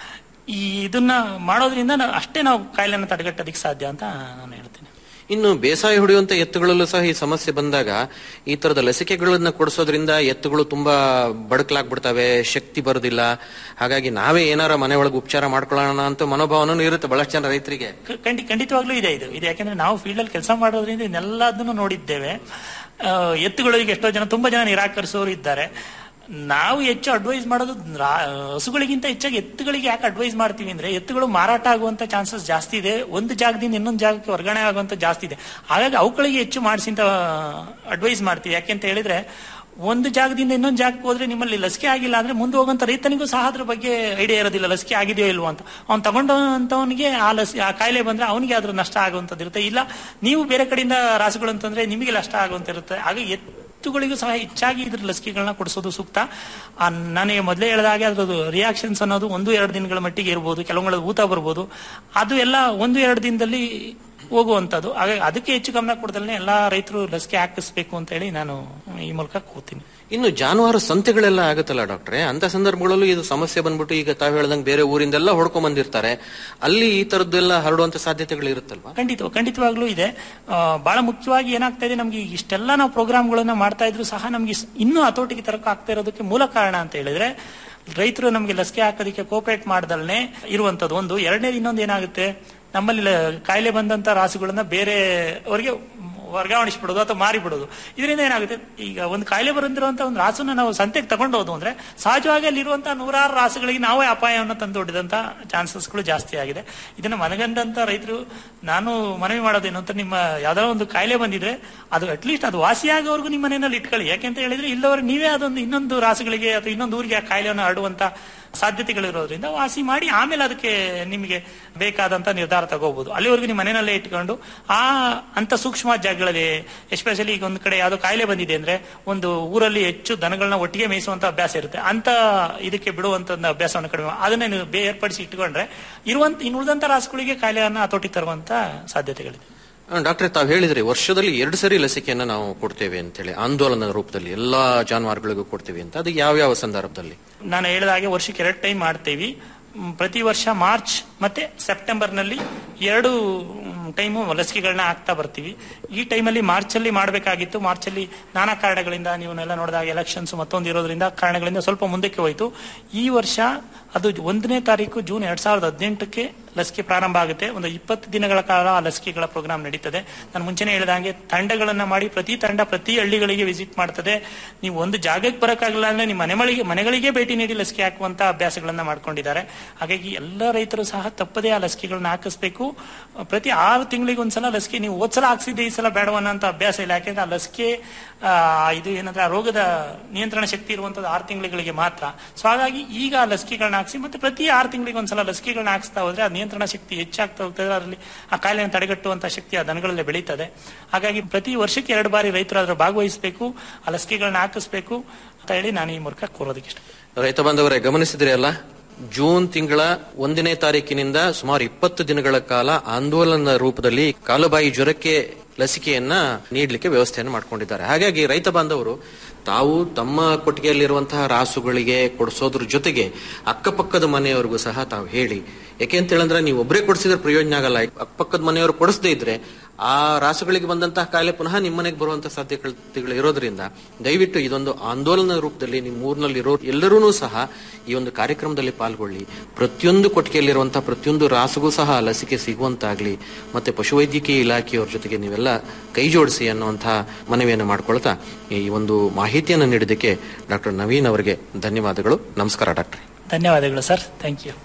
ಈ ಇದನ್ನ ಮಾಡೋದ್ರಿಂದ ನಾವು ಅಷ್ಟೇ ನಾವು ಕಾಯಿಲೆನ ತಡೆಗಟ್ಟೋದಕ್ಕೆ ಸಾಧ್ಯ ಅಂತ ನಾನು ಹೇಳ್ತೀನಿ ಇನ್ನು ಬೇಸಾಯ ಹೊಡೆಯುವಂತ ಎತ್ತುಗಳಲ್ಲೂ ಸಹ ಈ ಸಮಸ್ಯೆ ಬಂದಾಗ ಈ ತರದ ಲಸಿಕೆಗಳನ್ನ ಕೊಡಿಸೋದ್ರಿಂದ ಎತ್ತುಗಳು ತುಂಬಾ ಬಡಕಲಾಗ್ಬಿಡ್ತವೆ ಶಕ್ತಿ ಬರೋದಿಲ್ಲ ಹಾಗಾಗಿ ನಾವೇ ಏನಾರ ಮನೆ ಒಳಗೆ ಉಪಚಾರ ಮಾಡ್ಕೊಳ್ಳೋಣ ಅಂತ ಮನೋಭಾವನೂ ಇರುತ್ತೆ ಬಹಳಷ್ಟು ಜನ ರೈತರಿಗೆ ಕ- ಖಂಡಿ ಖಂಡಿತವಾಗ್ಲೂ ಇದೆ ಇದು ಇದು ಯಾಕಂದ್ರೆ ನಾವು ಫೀಲ್ಡ್ ಅಲ್ಲಿ ಕೆಲಸ ಮಾಡೋದ್ರಿಂದ ಇದನ್ನೆಲ್ಲದನ್ನು ನೋಡಿದ್ದೇವೆ ಆ, ಎತ್ತುಗಳಿಗೆ ಎಷ್ಟೋ ಜನ ತುಂಬಾ ಜನ ನಿರಾಕರಿಸೋರು ಇದ್ದಾರೆ ನಾವು ಹೆಚ್ಚು ಅಡ್ವೈಸ್ ಮಾಡೋದು ರಾ- ಹಸುಗಳಿಗಿಂತ ಹೆಚ್ಚಾಗಿ ಎತ್ತುಗಳಿಗೆ ಯಾಕೆ ಅಡ್ವೈಸ್ ಮಾಡ್ತೀವಿ ಅಂದ್ರೆ ಎತ್ತುಗಳು ಮಾರಾಟ ಆಗುವಂತ ಚಾನ್ಸಸ್ ಜಾಸ್ತಿ ಇದೆ ಒಂದು ಜಾಗದಿಂದ ಇನ್ನೊಂದು ಜಾಗಕ್ಕೆ ವರ್ಗಾವಣೆ ಆಗುವಂತ ಜಾಸ್ತಿ ಇದೆ ಹಾಗಾಗಿ ಅವುಗಳಿಗೆ ಹೆಚ್ಚು ಮಾಡಿಸಿ ಅಂತ ಅಡ್ವೈಸ್ ಮಾಡ್ತೀವಿ ಯಾಕೆಂತ ಹೇಳಿದ್ರೆ ಒಂದು ಜಾಗದಿಂದ ಇನ್ನೊಂದು ಜಾಗಕ್ಕೆ ಹೋದ್ರೆ ನಿಮ್ಮಲ್ಲಿ ಲಸಿಕೆ ಆಗಿಲ್ಲ ಅಂದ್ರೆ ಮುಂದೆ ಹೋಗುವಂತ ರೈತನಿಗೂ ಸಹ ಅದ್ರ ಬಗ್ಗೆ ಐಡಿಯಾ ಇರೋದಿಲ್ಲ ಲಸಿಕೆ ಆಗಿದೆಯೋ ಇಲ್ವೋ ಅಂತ ಅವ್ನು ತಗೊಂಡಂತವನಿಗೆ ಆ ಲಸಿ ಆ ಕಾಯಿಲೆ ಬಂದ್ರೆ ಅವನಿಗೆ ಅದ್ರ ನಷ್ಟ ಆಗುವಂತದ್ದು ಇರುತ್ತೆ ಇಲ್ಲ ನೀವು ಬೇರೆ ಕಡೆಯಿಂದ ರಾಸುಗಳು ಅಂತಂದ್ರೆ ನಿಮಗೆ ನಷ್ಟ ಆಗುವಂತ ಇರುತ್ತೆ ಆಗ ಎತ್ತುಗಳಿಗೂ ಸಹ ಹೆಚ್ಚಾಗಿ ಇದ್ರ ಲಸಿಕೆಗಳನ್ನ ಕೊಡಿಸೋದು ಸೂಕ್ತ ಆ, ನನಗೆ ಮೊದಲೇ ಹೇಳಿದಾಗೆ ಅದ್ರದ್ದು ರಿಯಾಕ್ಷನ್ಸ್ ಅನ್ನೋದು ಒಂದು ಎರಡು ದಿನಗಳ ಮಟ್ಟಿಗೆ ಇರ್ಬೋದು ಕೆಲವುಗಳ ಊತ ಬರ್ಬೋದು ಅದು ಎಲ್ಲ ಒಂದು ಎರಡು ದಿನದಲ್ಲಿ ಹೋಗುವಂಥದ್ದು ಹಾಗಾಗಿ ಅದಕ್ಕೆ ಹೆಚ್ಚು ಗಮನ ಕೊಡದಲ್ಲೇ ಎಲ್ಲಾ ರೈತರು ಲಸಿಕೆ ಹಾಕಿಸ್ಬೇಕು ಅಂತ ಹೇಳಿ ನಾನು ಈ ಮೂಲಕ ಕೂತೀನಿ ಇನ್ನು ಜಾನುವಾರು ಸಂತೆಗಳೆಲ್ಲ ಆಗುತ್ತಲ್ಲ ಡಾಕ್ಟ್ರೆ ಅಂತ ಸಂದರ್ಭಗಳಲ್ಲೂ ಇದು ಸಮಸ್ಯೆ ಬಂದ್ಬಿಟ್ಟು ಈಗ ತಾವು ಹೇಳ್ದಂಗೆ ಬೇರೆ ಊರಿಂದೆಲ್ಲ ಹೊಡ್ಕೊಂಡ್ ಬಂದಿರ್ತಾರೆ ಅಲ್ಲಿ ಈ ತರದ್ದೆಲ್ಲ ಹರಡುವಂತ ಸಾಧ್ಯತೆಗಳು ಇರುತ್ತಲ್ವಾ ಖಂಡಿತ ಖಂಡಿತವಾಗ್ಲೂ ಇದೆ ಆ, ಬಹಳ ಮುಖ್ಯವಾಗಿ ಏನಾಗ್ತಾ ಇದೆ ನಮ್ಗೆ ಈಗ ಇಷ್ಟೆಲ್ಲ ನಾವು ಪ್ರೋಗ್ರಾಮ್ಗಳನ್ನ ಮಾಡ್ತಾ ಇದ್ರು ಸಹ ನಮ್ಗೆ ಇಸ್- ಇನ್ನೂ ಹತೋಟಿಗೆ ತರಕ ಆಗ್ತಾ ಇರೋದಕ್ಕೆ ಮೂಲ ಕಾರಣ ಅಂತ ಹೇಳಿದ್ರೆ ರೈತರು ನಮಗೆ ಲಸಿಕೆ ಹಾಕೋದಕ್ಕೆ ಕೋಪರೇಟ್ ಮಾಡ್ದಲ್ನೇ ಇರುವಂತದ್ದು ಒಂದು ಎರಡನೇದು ಇನ್ನೊಂದು ಏನಾಗುತ್ತೆ ನಮ್ಮಲ್ಲಿ ಲ- ಕಾಯಿಲೆ ಬಂದಂತ ರಾಸುಗಳನ್ನ ಬೇರೆ ಅವರಿಗೆ ವರ್ಗಾವಣಿಸ್ಬಿಡೋದು ಅಥವಾ ಮಾರಿಬಿಡೋದು ಇದರಿಂದ ಏನಾಗುತ್ತೆ ಈಗ ಒಂದು ಕಾಯಿಲೆ ಬರುತ್ತಿರುವಂತ ಒಂದು ರಾಸುನ ನಾವು ಸಂತೆಗೆ ತಗೊಂಡೋದು ಅಂದ್ರೆ ಸಹಜವಾಗಿ ಅಲ್ಲಿರುವಂತಹ ನೂರಾರು ರಾಸುಗಳಿಗೆ ನಾವೇ ಅಪಾಯವನ್ನು ತಂದೊಡ್ಡಿದಂತ ಚಾನ್ಸಸ್ಗಳು ಜಾಸ್ತಿ ಆಗಿದೆ ಇದನ್ನ ಮನಗಂಡಂತ ರೈತರು ನಾನು ಮನವಿ ಮಾಡೋದೇನು ಅಂತ ನಿಮ್ಮ ಯಾವ್ದಾರ ಒಂದು ಕಾಯಿಲೆ ಬಂದಿದ್ರೆ ಅದು ಅಟ್ಲೀಸ್ಟ್ ಅದು ವಾಸಿಯಾಗೋವರೆಗೂ ನಿಮ್ಮ ಮನೆಯಲ್ಲಿ ಇಟ್ಕೊಳ್ಳಿ ಯಾಕೆಂತ ಹೇಳಿದ್ರೆ ಇಲ್ಲವರು ನೀವೇ ಅದೊಂದು ಇನ್ನೊಂದು ರಾಸುಗಳಿಗೆ ಅಥವಾ ಇನ್ನೊಂದು ಊರಿಗೆ ಆ ಕಾಯಿಲೆಯನ್ನು ಹರಡುವಂತ ಸಾಧ್ಯತೆಗಳಿರೋದ್ರಿಂದ ವಾಸಿ ಮಾಡಿ ಆಮೇಲೆ ಅದಕ್ಕೆ ನಿಮಗೆ ಬೇಕಾದಂತ ನಿರ್ಧಾರ ತಗೋಬಹುದು ಅಲ್ಲಿವರೆಗೂ ನಿಮ್ಮ ಮನೆಯಲ್ಲೇ ಇಟ್ಕೊಂಡು ಆ ಅಂತ ಸೂಕ್ಷ್ಮ ಜಾಗಗಳಲ್ಲಿ ಎಸ್ಪೆಷಲಿ ಈಗ ಒಂದು ಕಡೆ ಯಾವ್ದೋ ಕಾಯಿಲೆ ಬಂದಿದೆ ಅಂದ್ರೆ ಒಂದು ಊರಲ್ಲಿ ಹೆಚ್ಚು ದನಗಳನ್ನ ಒಟ್ಟಿಗೆ ಮೇಯಿಸುವಂತ ಅಭ್ಯಾಸ ಇರುತ್ತೆ ಅಂತ ಇದಕ್ಕೆ ಬಿಡುವಂತ ಒಂದು ಅಭ್ಯಾಸವನ್ನು ಕಡಿಮೆ ಅದನ್ನೇ ನೀವು ಬೇರ್ಪಡಿಸಿ ಇಟ್ಕೊಂಡ್ರೆ ಇರುವಂತ ಇನ್ನುಳಿದಂತ ರಾಸುಗಳಿಗೆ ಕಾಯಿಲೆಯನ್ನ ಹತೋಟಿ ತರುವಂತ ಸಾಧ್ಯತೆಗಳಿದೆ ಡಾಕ್ಟ್ರೆ ತಾವು ಹೇಳಿದ್ರಿ ವರ್ಷದಲ್ಲಿ ಎರಡು ಸರಿ ಲಸಿಕೆಯನ್ನ ನಾವು ಕೊಡ್ತೇವೆ ಅಂತೇಳಿ ಆಂದೋಲನದ ರೂಪದಲ್ಲಿ ಎಲ್ಲಾ ಜಾನುವಾರುಗಳಿಗೂ ಕೊಡ್ತೇವೆ ಅಂತ ಅದು ಯಾವ ಯಾವ ಸಂದರ್ಭದಲ್ಲಿ ನಾನು ಹೇಳಿದ ಹಾಗೆ ವರ್ಷಕ್ಕೆ ಎರಡು ಟೈಮ್ ಮಾಡ್ತೀವಿ ಮ್, ಪ್ರತಿ ವರ್ಷ ಮಾರ್ಚ್ ಮತ್ತೆ ಸೆಪ್ಟೆಂಬರ್ ನಲ್ಲಿ ಎರಡು ಟೈಮು ಲಸಿಕೆಗಳನ್ನ ಹಾಕ್ತಾ ಬರ್ತೀವಿ ಈ ಟೈಮಲ್ಲಿ ಮಾರ್ಚ್ ಅಲ್ಲಿ ಮಾಡಬೇಕಾಗಿತ್ತು ಮಾರ್ಚ್ ಅಲ್ಲಿ ನಾನಾ ಕಾರಣಗಳಿಂದ ನೀವನ್ನೆಲ್ಲ ನೋಡಿದಾಗ ಎಲೆಕ್ಷನ್ಸ್ ಮತ್ತೊಂದು ಇರೋದ್ರಿಂದ ಕಾರಣಗಳಿಂದ ಸ್ವಲ್ಪ ಮುಂದಕ್ಕೆ ಹೋಯಿತು ಈ ವರ್ಷ ಅದು ಒಂದನೇ ತಾರೀಕು ಜೂನ್ ಎರಡ್ ಸಾವಿರದ ಹದಿನೆಂಟಕ್ಕೆ ಲಸಿಕೆ ಪ್ರಾರಂಭ ಆಗುತ್ತೆ ಒಂದು ಇಪ್ಪತ್ತು ದಿನಗಳ ಕಾಲ ಆ ಲಸಿಕೆಗಳ ಪ್ರೋಗ್ರಾಮ್ ನಡೀತದೆ ನಾನು ಮುಂಚೆನೇ ಹೇಳಿದ ಹಾಗೆ ತಂಡಗಳನ್ನ ಮಾಡಿ ಪ್ರತಿ ತಂಡ ಪ್ರತಿ ಹಳ್ಳಿಗಳಿಗೆ ವಿಸಿಟ್ ಮಾಡ್ತದೆ ನೀವು ಒಂದು ಜಾಗಕ್ಕೆ ಬರೋಕ್ಕಾಗಲ್ಲ ಅಂದ್ರೆ ನಿಮ್ಮ ಮನೆಗಳಿಗೆ ಮನೆಗಳಿಗೆ ಭೇಟಿ ನೀಡಿ ಲಸಿಕೆ ಹಾಕುವಂತ ಅಭ್ಯಾಸಗಳನ್ನ ಮಾಡ್ಕೊಂಡಿದ್ದಾರೆ ಹಾಗಾಗಿ ಎಲ್ಲ ರೈತರು ಸಹ ತಪ್ಪದೇ ಆ ಲಸಿಕೆಗಳನ್ನ ಹಾಕಿಸ್ಬೇಕು ಪ್ರತಿ ಆರು ತಿಂಗಳಿಗೆ ಒಂದ್ಸಲ ಲಸಿಕೆ ನೀವು ಹೋದ್ಸಲ ಹಾಕ್ಸಿದ್ದೆ ಈ ಸಲ ಬೇಡವನ್ನ ಅಂತ ಅಭ್ಯಾಸ ಇಲ್ಲ ಯಾಕೆಂದ್ರೆ ಆ ಲಸಿಕೆ ಆ, ಇದು ಏನಂದ್ರೆ ಆ ರೋಗದ ನಿಯಂತ್ರಣ ಶಕ್ತಿ ಇರುವಂತದ್ದು ಆರು ತಿಂಗಳಿಗೆ ಮಾತ್ರ ಸೊ ಹಾಗಾಗಿ ಈಗ ಆ ಲಸಿಕೆಗಳನ್ನ ಹಾಕ್ಸಿ ಮತ್ತೆ ಪ್ರತಿ ಆರು ತಿಂಗಳಿಗೆ ಒಂದ್ಸಲ ಲಸಿಕೆಗಳನ್ನ ಹಾಕ್ಸ್ತಾ ಹೋದ್ರೆ ಆ ನಿಯಂತ್ರಣ ಶಕ್ತಿ ಹೆಚ್ಚಾಗ್ತಾ ಹೋಗ್ತದೆ ಅದರಲ್ಲಿ ಆ ಕಾಯಿಲೆಯನ್ನು ತಡೆಗಟ್ಟುವಂತ ಶಕ್ತಿ ಆ ದನಗಳಲ್ಲಿ ಬೆಳೀತದೆ ಹಾಗಾಗಿ ಪ್ರತಿ ವರ್ಷಕ್ಕೆ ಎರಡು ಬಾರಿ ರೈತರು ಅದರ ಭಾಗವಹಿಸಬೇಕು ಆ ಲಸಿಕೆಗಳನ್ನ ಹಾಕಿಸ್ಬೇಕು ಅಂತ ಹೇಳಿ ನಾನು ಈ ಮೂಲಕ ಕೋರೋದಕ್ಕೆ ಇಷ್ಟ ರೈತ ಬಾಂಧವರೇ ಗಮನಿಸಿದ್ರಿ ಅಲ್ಲ ಜೂನ್ ತಿಂಗಳ ಒಂದನೇ ತಾರೀಕಿನಿಂದ ಸುಮಾರು ಇಪ್ಪತ್ತು ದಿನಗಳ ಕಾಲ ಆಂದೋಲನ ರೂಪದಲ್ಲಿ ಕಾಲುಬಾಯಿ ಜ್ವರಕ್ಕೆ ಲಸಿಕೆಯನ್ನ ನೀಡಲಿಕ್ಕೆ ವ್ಯವಸ್ಥೆಯನ್ನು ಮಾಡ್ಕೊಂಡಿದ್ದಾರೆ ಹಾಗಾಗಿ ರೈತ ಬಾಂಧವರು ತಾವು ತಮ್ಮ ಕೊಟ್ಟಿಗೆಯಲ್ಲಿರುವಂತಹ ರಾಸುಗಳಿಗೆ ಕೊಡಿಸೋದ್ರ ಜೊತೆಗೆ ಅಕ್ಕಪಕ್ಕದ ಮನೆಯವರಿಗೂ ಸಹ ತಾವು ಹೇಳಿ ಯಾಕೆ ಅಂತ ಹೇಳಿದ್ರೆ ನೀವು ಒಬ್ಬರೇ ಕೊಡಿಸಿದ್ರೆ ಪ್ರಯೋಜನ ಆಗಲ್ಲ ಅಕ್ಕಪಕ್ಕದ ಮನೆಯವರು ಕೊಡಿಸದೇ ಇದ್ರೆ ಆ ರಾಸುಗಳಿಗೆ ಬಂದಂತಹ ಕಾಯಿಲೆ ಪುನಃ ನಿಮ್ಮನೆಗೆ ಬರುವಂತಹ ಸಾಧ್ಯತೆಗಳು ಇರೋದ್ರಿಂದ ದಯವಿಟ್ಟು ಇದೊಂದು ಆಂದೋಲನ ರೂಪದಲ್ಲಿ ನಿಮ್ಮ ಊರಿನಲ್ಲಿ ಇರೋ ಎಲ್ಲರೂ ಸಹ ಈ ಒಂದು ಕಾರ್ಯಕ್ರಮದಲ್ಲಿ ಪಾಲ್ಗೊಳ್ಳಿ ಪ್ರತಿಯೊಂದು ಕೊಟ್ಟಿಗೆಯಲ್ಲಿರುವಂತಹ ಪ್ರತಿಯೊಂದು ರಾಸುಗೂ ಸಹ ಲಸಿಕೆ ಸಿಗುವಂತಾಗ್ಲಿ ಮತ್ತೆ ಪಶುವೈದ್ಯಕೀಯ ಇಲಾಖೆಯವ್ರ ಜೊತೆಗೆ ನೀವೆಲ್ಲ ಕೈ ಜೋಡಿಸಿ ಅನ್ನುವಂತಹ ಮನವಿಯನ್ನು ಮಾಡ್ಕೊಳ್ತಾ ಈ ಒಂದು ಮಾಹಿತಿಯನ್ನು ನೀಡಿದ್ದಕ್ಕೆ ಡಾಕ್ಟರ್ ನವೀನ್ ಅವರಿಗೆ ಧನ್ಯವಾದಗಳು ನಮಸ್ಕಾರ ಡಾಕ್ಟರ್ ಧನ್ಯವಾದಗಳು ಸರ್ ಥ್ಯಾಂಕ್ ಯು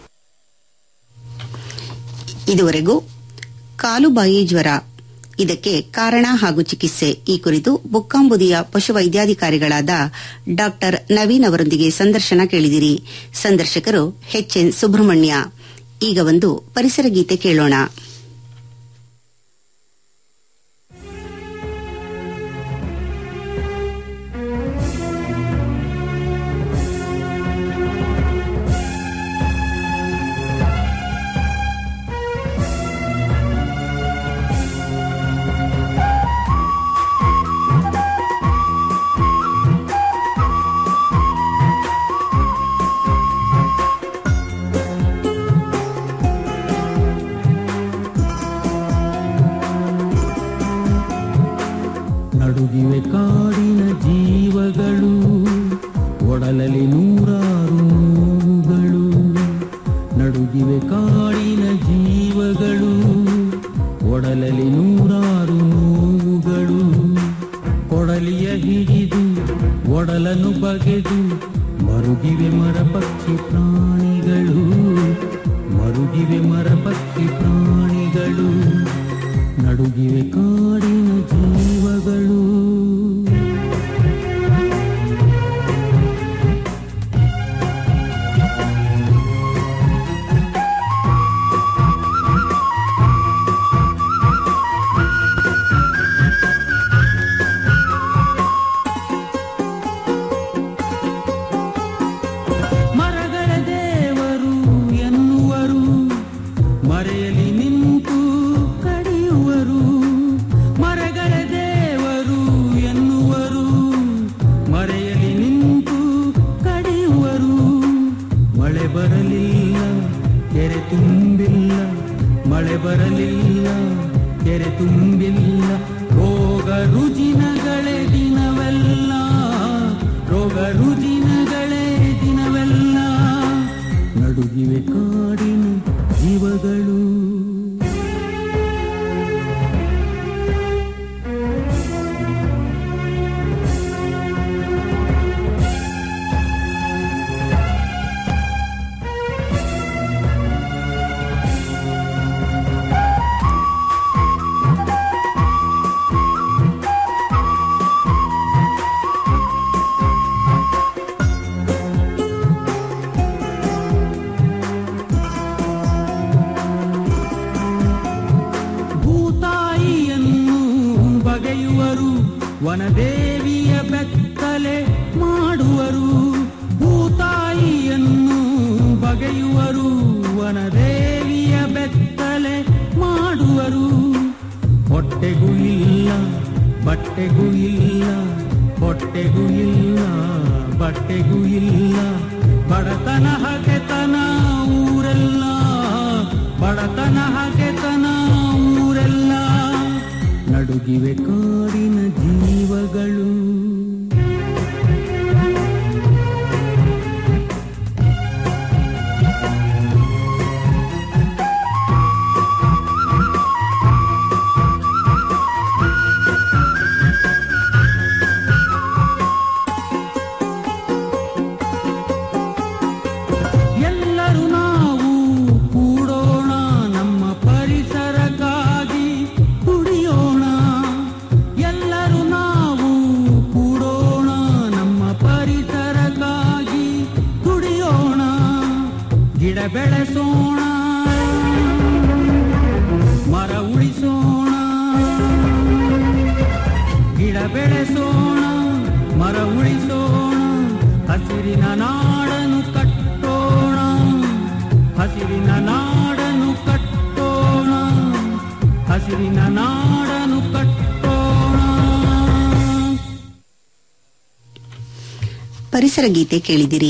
ಇದುವರೆಗೂ ಕಾಲುಬಾಯಿ ಜ್ವರ ಇದಕ್ಕೆ ಕಾರಣ ಹಾಗೂ ಚಿಕಿತ್ಸೆ ಈ ಕುರಿತು ಬುಕ್ಕಾಂಬುದಿಯ ಪಶುವೈದ್ಯಾಧಿಕಾರಿಗಳಾದ ಡಾ ನವೀನ್ ಅವರೊಂದಿಗೆ ಸಂದರ್ಶನ ಕೇಳಿದಿರಿ ಸಂದರ್ಶಕರು ಎಚ್ಎನ್ ಸುಬ್ರಹ್ಮಣ್ಯ ಈಗ ಒಂದು ಪರಿಸರ ಗೀತೆ ಕೇಳೋಣ ಒಡಲಲ್ಲಿ ನೂರಾರು ನೋವುಗಳು ನಡುಗಿವೆ ಕಾಡಿನ ಜೀವಗಳು ಒಡಲಲ್ಲಿ ನೂರಾರು ನೋವುಗಳು ಕೊಡಲಿಯ ಹಿಡಿದು ಒಡಲನ್ನು ಬಗೆದು ಮರುಗಿವೆ ಮರ ಪಕ್ಷಿ ಪ್ರಾಣಿಗಳು ಮರುಗಿವೆ ಮರ ಪಕ್ಷಿ ಪ್ರಾಣಿಗಳು ನಡುಗಿವೆ ಕಾಡಿನ ಜೀವಗಳು ಮರಗಳ ದೇವರು ಎನ್ನುವರು ಮರೆಯಲಿ ನಿಂತು ಕಡಿಯುವರು ಮರಗಳ ದೇವರು ಎನ್ನುವರು ಮರೆಯಲಿ ನಿಂತು ಕಡಿಯುವರು ಮಳೆ ಬರಲಿಲ್ಲ ಕೆರೆ ತುಂಬಿಲ್ಲ ಮಳೆ ಬರಲಿಲ್ಲ ಕೆರೆ ತುಂಬಿಲ್ಲ ರೋಗ ರುಜಿನಗಳೇ ದಿನವೆಲ್ಲ ರೋಗ ರುಜಿನಗಳೇ ದಿನವೆಲ್ಲ ನಡುಗಿವೆ ಕಾಡಿನ ಜೀವಗಳು ಭೂತಾಯಿಯನ್ನು ಬಗೆಯುವರು ವನದೇವಿಯ ಬೆತ್ತಲೆ ಮಾಡುವರು ಭೂತಾಯಿಯನ್ನು ಬಗೆಯುವರು ವನದೇವಿಯ ಬೆತ್ತಲೆ ಮಾಡುವರು ಹೊಟ್ಟೆಗೂ ಇಲ್ಲ ಬಟ್ಟೆಗೂ ಇಲ್ಲ ಹೊಟ್ಟೆಗೂ ಇಲ್ಲ ಬಟ್ಟೆಗೂ ಇಲ್ಲ ಬಡತನ ಹಗೆತನ ಊರೆಲ್ಲ ಬಡತನ ಹಗೆತನ ಊರೆಲ್ಲ ನಡುಗಿವೆ ಕಾಡಿನ ಜೀವಗಳು ಎಲ್ಲರೂ ನಾವು ಕೂಡೋಣ ನಮ್ಮ ಪರಿಸರಕ್ಕಾಗಿ ದುಡಿಯೋಣ ಎಲ್ಲರೂ ನಾವು ಕೂಡೋಣ ನಮ್ಮ ಪರಿಸರಕ್ಕಾಗಿ ದುಡಿಯೋಣ ಗಿಡ ಬೆಳೆಸೋಣ ಮರ ಉಳಿಸೋಣ ಗಿಡ ಬೆಳೆಸೋಣ ಮರ ಉಳಿಸೋಣ ಹಸಿರಿನ ನಾಡನು ಕಟ್ಟೋಣ ಹಸಿರಿನ ನಾಡನು ಕಟ್ಟೋಣ ಹಸಿರಿನ ನಾಡನು ಕಟ್ಟೋಣ ಪರಿಸರ ಗೀತೆ ಕೇಳಿದಿರಿ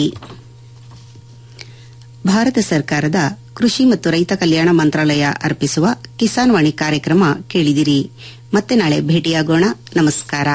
ಭಾರತ ಸರ್ಕಾರದ ಕೃಷಿ ಮತ್ತು ರೈತ ಕಲ್ಯಾಣ ಮಂತ್ರಾಲಯ ಅರ್ಪಿಸುವ ಕಿಸಾನ್ ವಾಣಿ ಕಾರ್ಯಕ್ರಮ ಕೇಳಿದಿರಿ ಮತ್ತೆ ನಾಳೆ ಭೇಟಿಯಾಗೋಣ ನಮಸ್ಕಾರ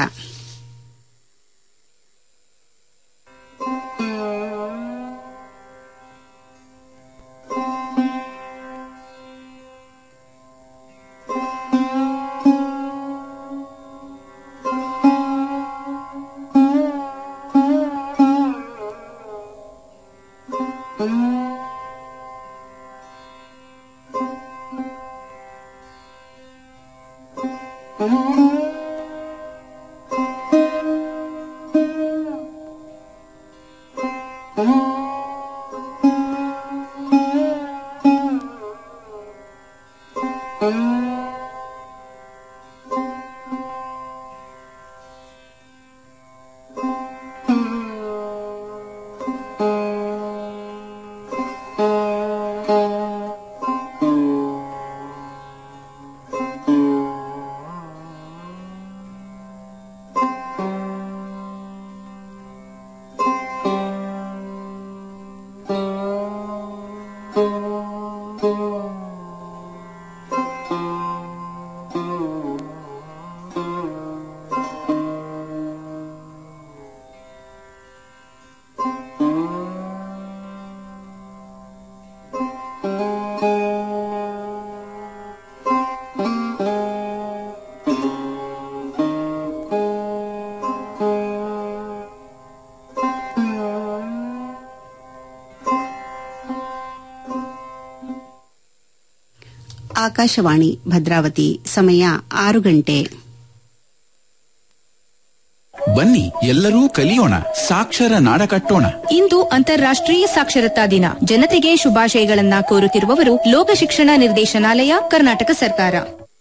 ಆಕಾಶವಾಣಿ ಭದ್ರಾವತಿ ಸಮಯ ಆರು ಗಂಟೆ ಬನ್ನಿ ಎಲ್ಲರೂ ಕಲಿಯೋಣ ಸಾಕ್ಷರ ನಾಡ ಕಟ್ಟೋಣ ಇಂದು ಅಂತಾರಾಷ್ಟ್ರೀಯ ಸಾಕ್ಷರತಾ ದಿನ ಜನತೆಗೆ ಶುಭಾಶಯಗಳನ್ನ ಕೋರುತ್ತಿರುವವರು ಲೋಕ ಶಿಕ್ಷಣ ನಿರ್ದೇಶನಾಲಯ ಕರ್ನಾಟಕ ಸರ್ಕಾರ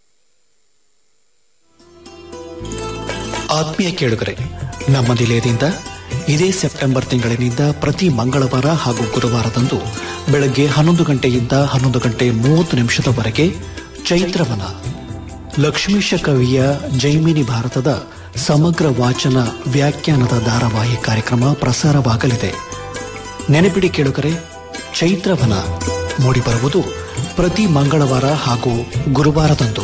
ಆತ್ಮೀಯ ಕೇಳುಗರೆ ನಮ್ಮ ನಿಲಯದಿಂದ ಇದೇ ಸೆಪ್ಟೆಂಬರ್ ತಿಂಗಳಿನಿಂದ ಪ್ರತಿ ಮಂಗಳವಾರ ಹಾಗೂ ಗುರುವಾರದಂದು ಬೆಳಗ್ಗೆ ಹನ್ನೊಂದು ಗಂಟೆಯಿಂದ ಹನ್ನೊಂದು ಗಂಟೆ ಮೂವತ್ತು ನಿಮಿಷದವರೆಗೆ ಚೈತ್ರವನ ಲಕ್ಷ್ಮೀಶ ಕವಿಯ ಜೈಮಿನಿ ಭಾರತದ ಸಮಗ್ರ ವಾಚನ ವ್ಯಾಖ್ಯಾನದ ಧಾರಾವಾಹಿ ಕಾರ್ಯಕ್ರಮ ಪ್ರಸಾರವಾಗಲಿದೆ ನೆನಪಿಡಿ ಕೇಳುಗರೆ ಚೈತ್ರವನ ಮೂಡಿಬರುವುದು ಪ್ರತಿ ಮಂಗಳವಾರ ಹಾಗೂ ಗುರುವಾರದಂದು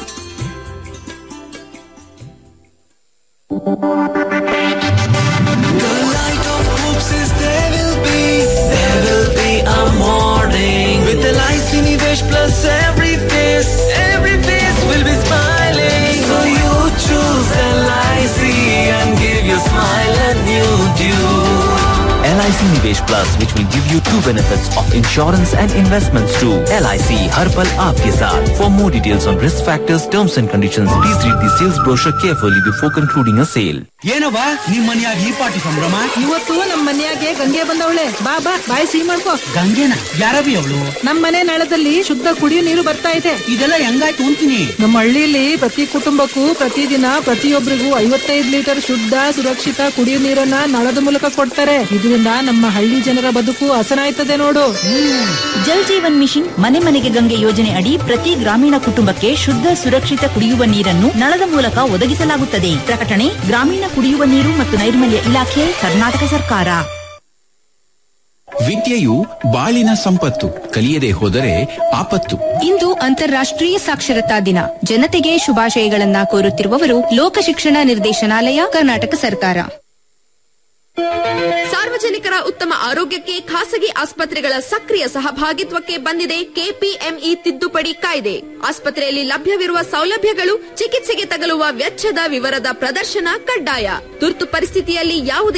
The light of hopes is there will be, there will be a morning. With LIC Nivesh plus every face, every face will be smiling. So you choose LIC and give your smile a new due. LIC Nivesh Plus, which will give you two benefits of insurance and investments too. LIC हर पल आपके साथ. For more details on risk factors, terms and conditions, please read the sales brochure carefully before concluding a sale. ಏನವ್ವ ನಿಮ್ ಮನ್ಯಾಗ ಈ ಪಾಟಿ ಸಂಭ್ರಮ ಇವತ್ತು ನಮ್ ಮನ್ಯಾಗೆ ಗಂಗೆ ಬಂದವಳೆ ಬಾ ಬಾ ಬಾಯಿ ಸಿಹಿ ಮಾಡ್ಕೋ ಗಂಗೆನ ಯಾರಬಿ ಅವಳು ನಮ್ ಮನೆ ನಳದಲ್ಲಿ ಶುದ್ಧ ಕುಡಿಯೋ ನೀರು ಬರ್ತಾ ಇದೆ ಇದೆಲ್ಲ ಹೆಂಗಾಯ್ತು ಅಂತೀನಿ ನಮ್ಮ ಹಳ್ಳಿಲಿ ಪ್ರತಿ ಕುಟುಂಬಕ್ಕೂ ಪ್ರತಿದಿನ ಪ್ರತಿಯೊಬ್ಬರಿಗೂ ಐವತ್ತೈದು ಲೀಟರ್ ಶುದ್ಧ ಸುರಕ್ಷಿತ ಕುಡಿಯೋ ನೀರನ್ನ ನಳದ ಮೂಲಕ ಕೊಡ್ತಾರೆ ಇದರಿಂದ ನಮ್ಮ ಹಳ್ಳಿ ಜನರ ಬದುಕು ಹಸನಾಯ್ತದೆ ನೋಡು ಜಲ್ ಜೀವನ್ ಮಿಷನ್ ಮನೆ ಮನೆಗೆ ಗಂಗೆ ಯೋಜನೆ ಅಡಿ ಪ್ರತಿ ಗ್ರಾಮೀಣ ಕುಟುಂಬಕ್ಕೆ ಶುದ್ಧ ಸುರಕ್ಷಿತ ಕುಡಿಯುವ ನೀರನ್ನು ನಳದ ಮೂಲಕ ಒದಗಿಸಲಾಗುತ್ತದೆ ಪ್ರಕಟಣೆ ಗ್ರಾಮೀಣ ಕುಡಿಯುವ ನೀರು ಮತ್ತು ನೈರ್ಮಲ್ಯ ಇಲಾಖೆ ಕರ್ನಾಟಕ ಸರ್ಕಾರ ವಿದ್ಯೆಯು ಬಾಳಿನ ಸಂಪತ್ತು ಕಲಿಯದೆ ಹೋದರೆ ಆಪತ್ತು ಇಂದು ಅಂತಾರಾಷ್ಟ್ರೀಯ ಸಾಕ್ಷರತಾ ದಿನ ಜನತೆಗೆ ಶುಭಾಶಯಗಳನ್ನ ಕೋರುತ್ತಿರುವವರು ಲೋಕ ಶಿಕ್ಷಣ ನಿರ್ದೇಶನಾಲಯ ಕರ್ನಾಟಕ ಸರ್ಕಾರ ಸಾರ್ವಜನಿಕರ ಉತ್ತಮ ಆರೋಗ್ಯಕ್ಕೆ ಖಾಸಗಿ ಆಸ್ಪತ್ರೆಗಳ ಸಕ್ರಿಯ ಸಹಭಾಗಿತ್ವಕ್ಕೆ ಬಂದಿದೆ ಕೆಪಿಎಂಇ ತಿದ್ದುಪಡಿ ಕಾಯ್ದೆ ಆಸ್ಪತ್ರೆಯಲ್ಲಿ ಲಭ್ಯವಿರುವ ಸೌಲಭ್ಯಗಳು ಚಿಕಿತ್ಸೆಗೆ ತಗಲುವ ವೆಚ್ಚದ ವಿವರದ ಪ್ರದರ್ಶನ ಕಡ್ಡಾಯ ತುರ್ತು ಪರಿಸ್ಥಿತಿಯಲ್ಲಿ ಯಾವುದೇ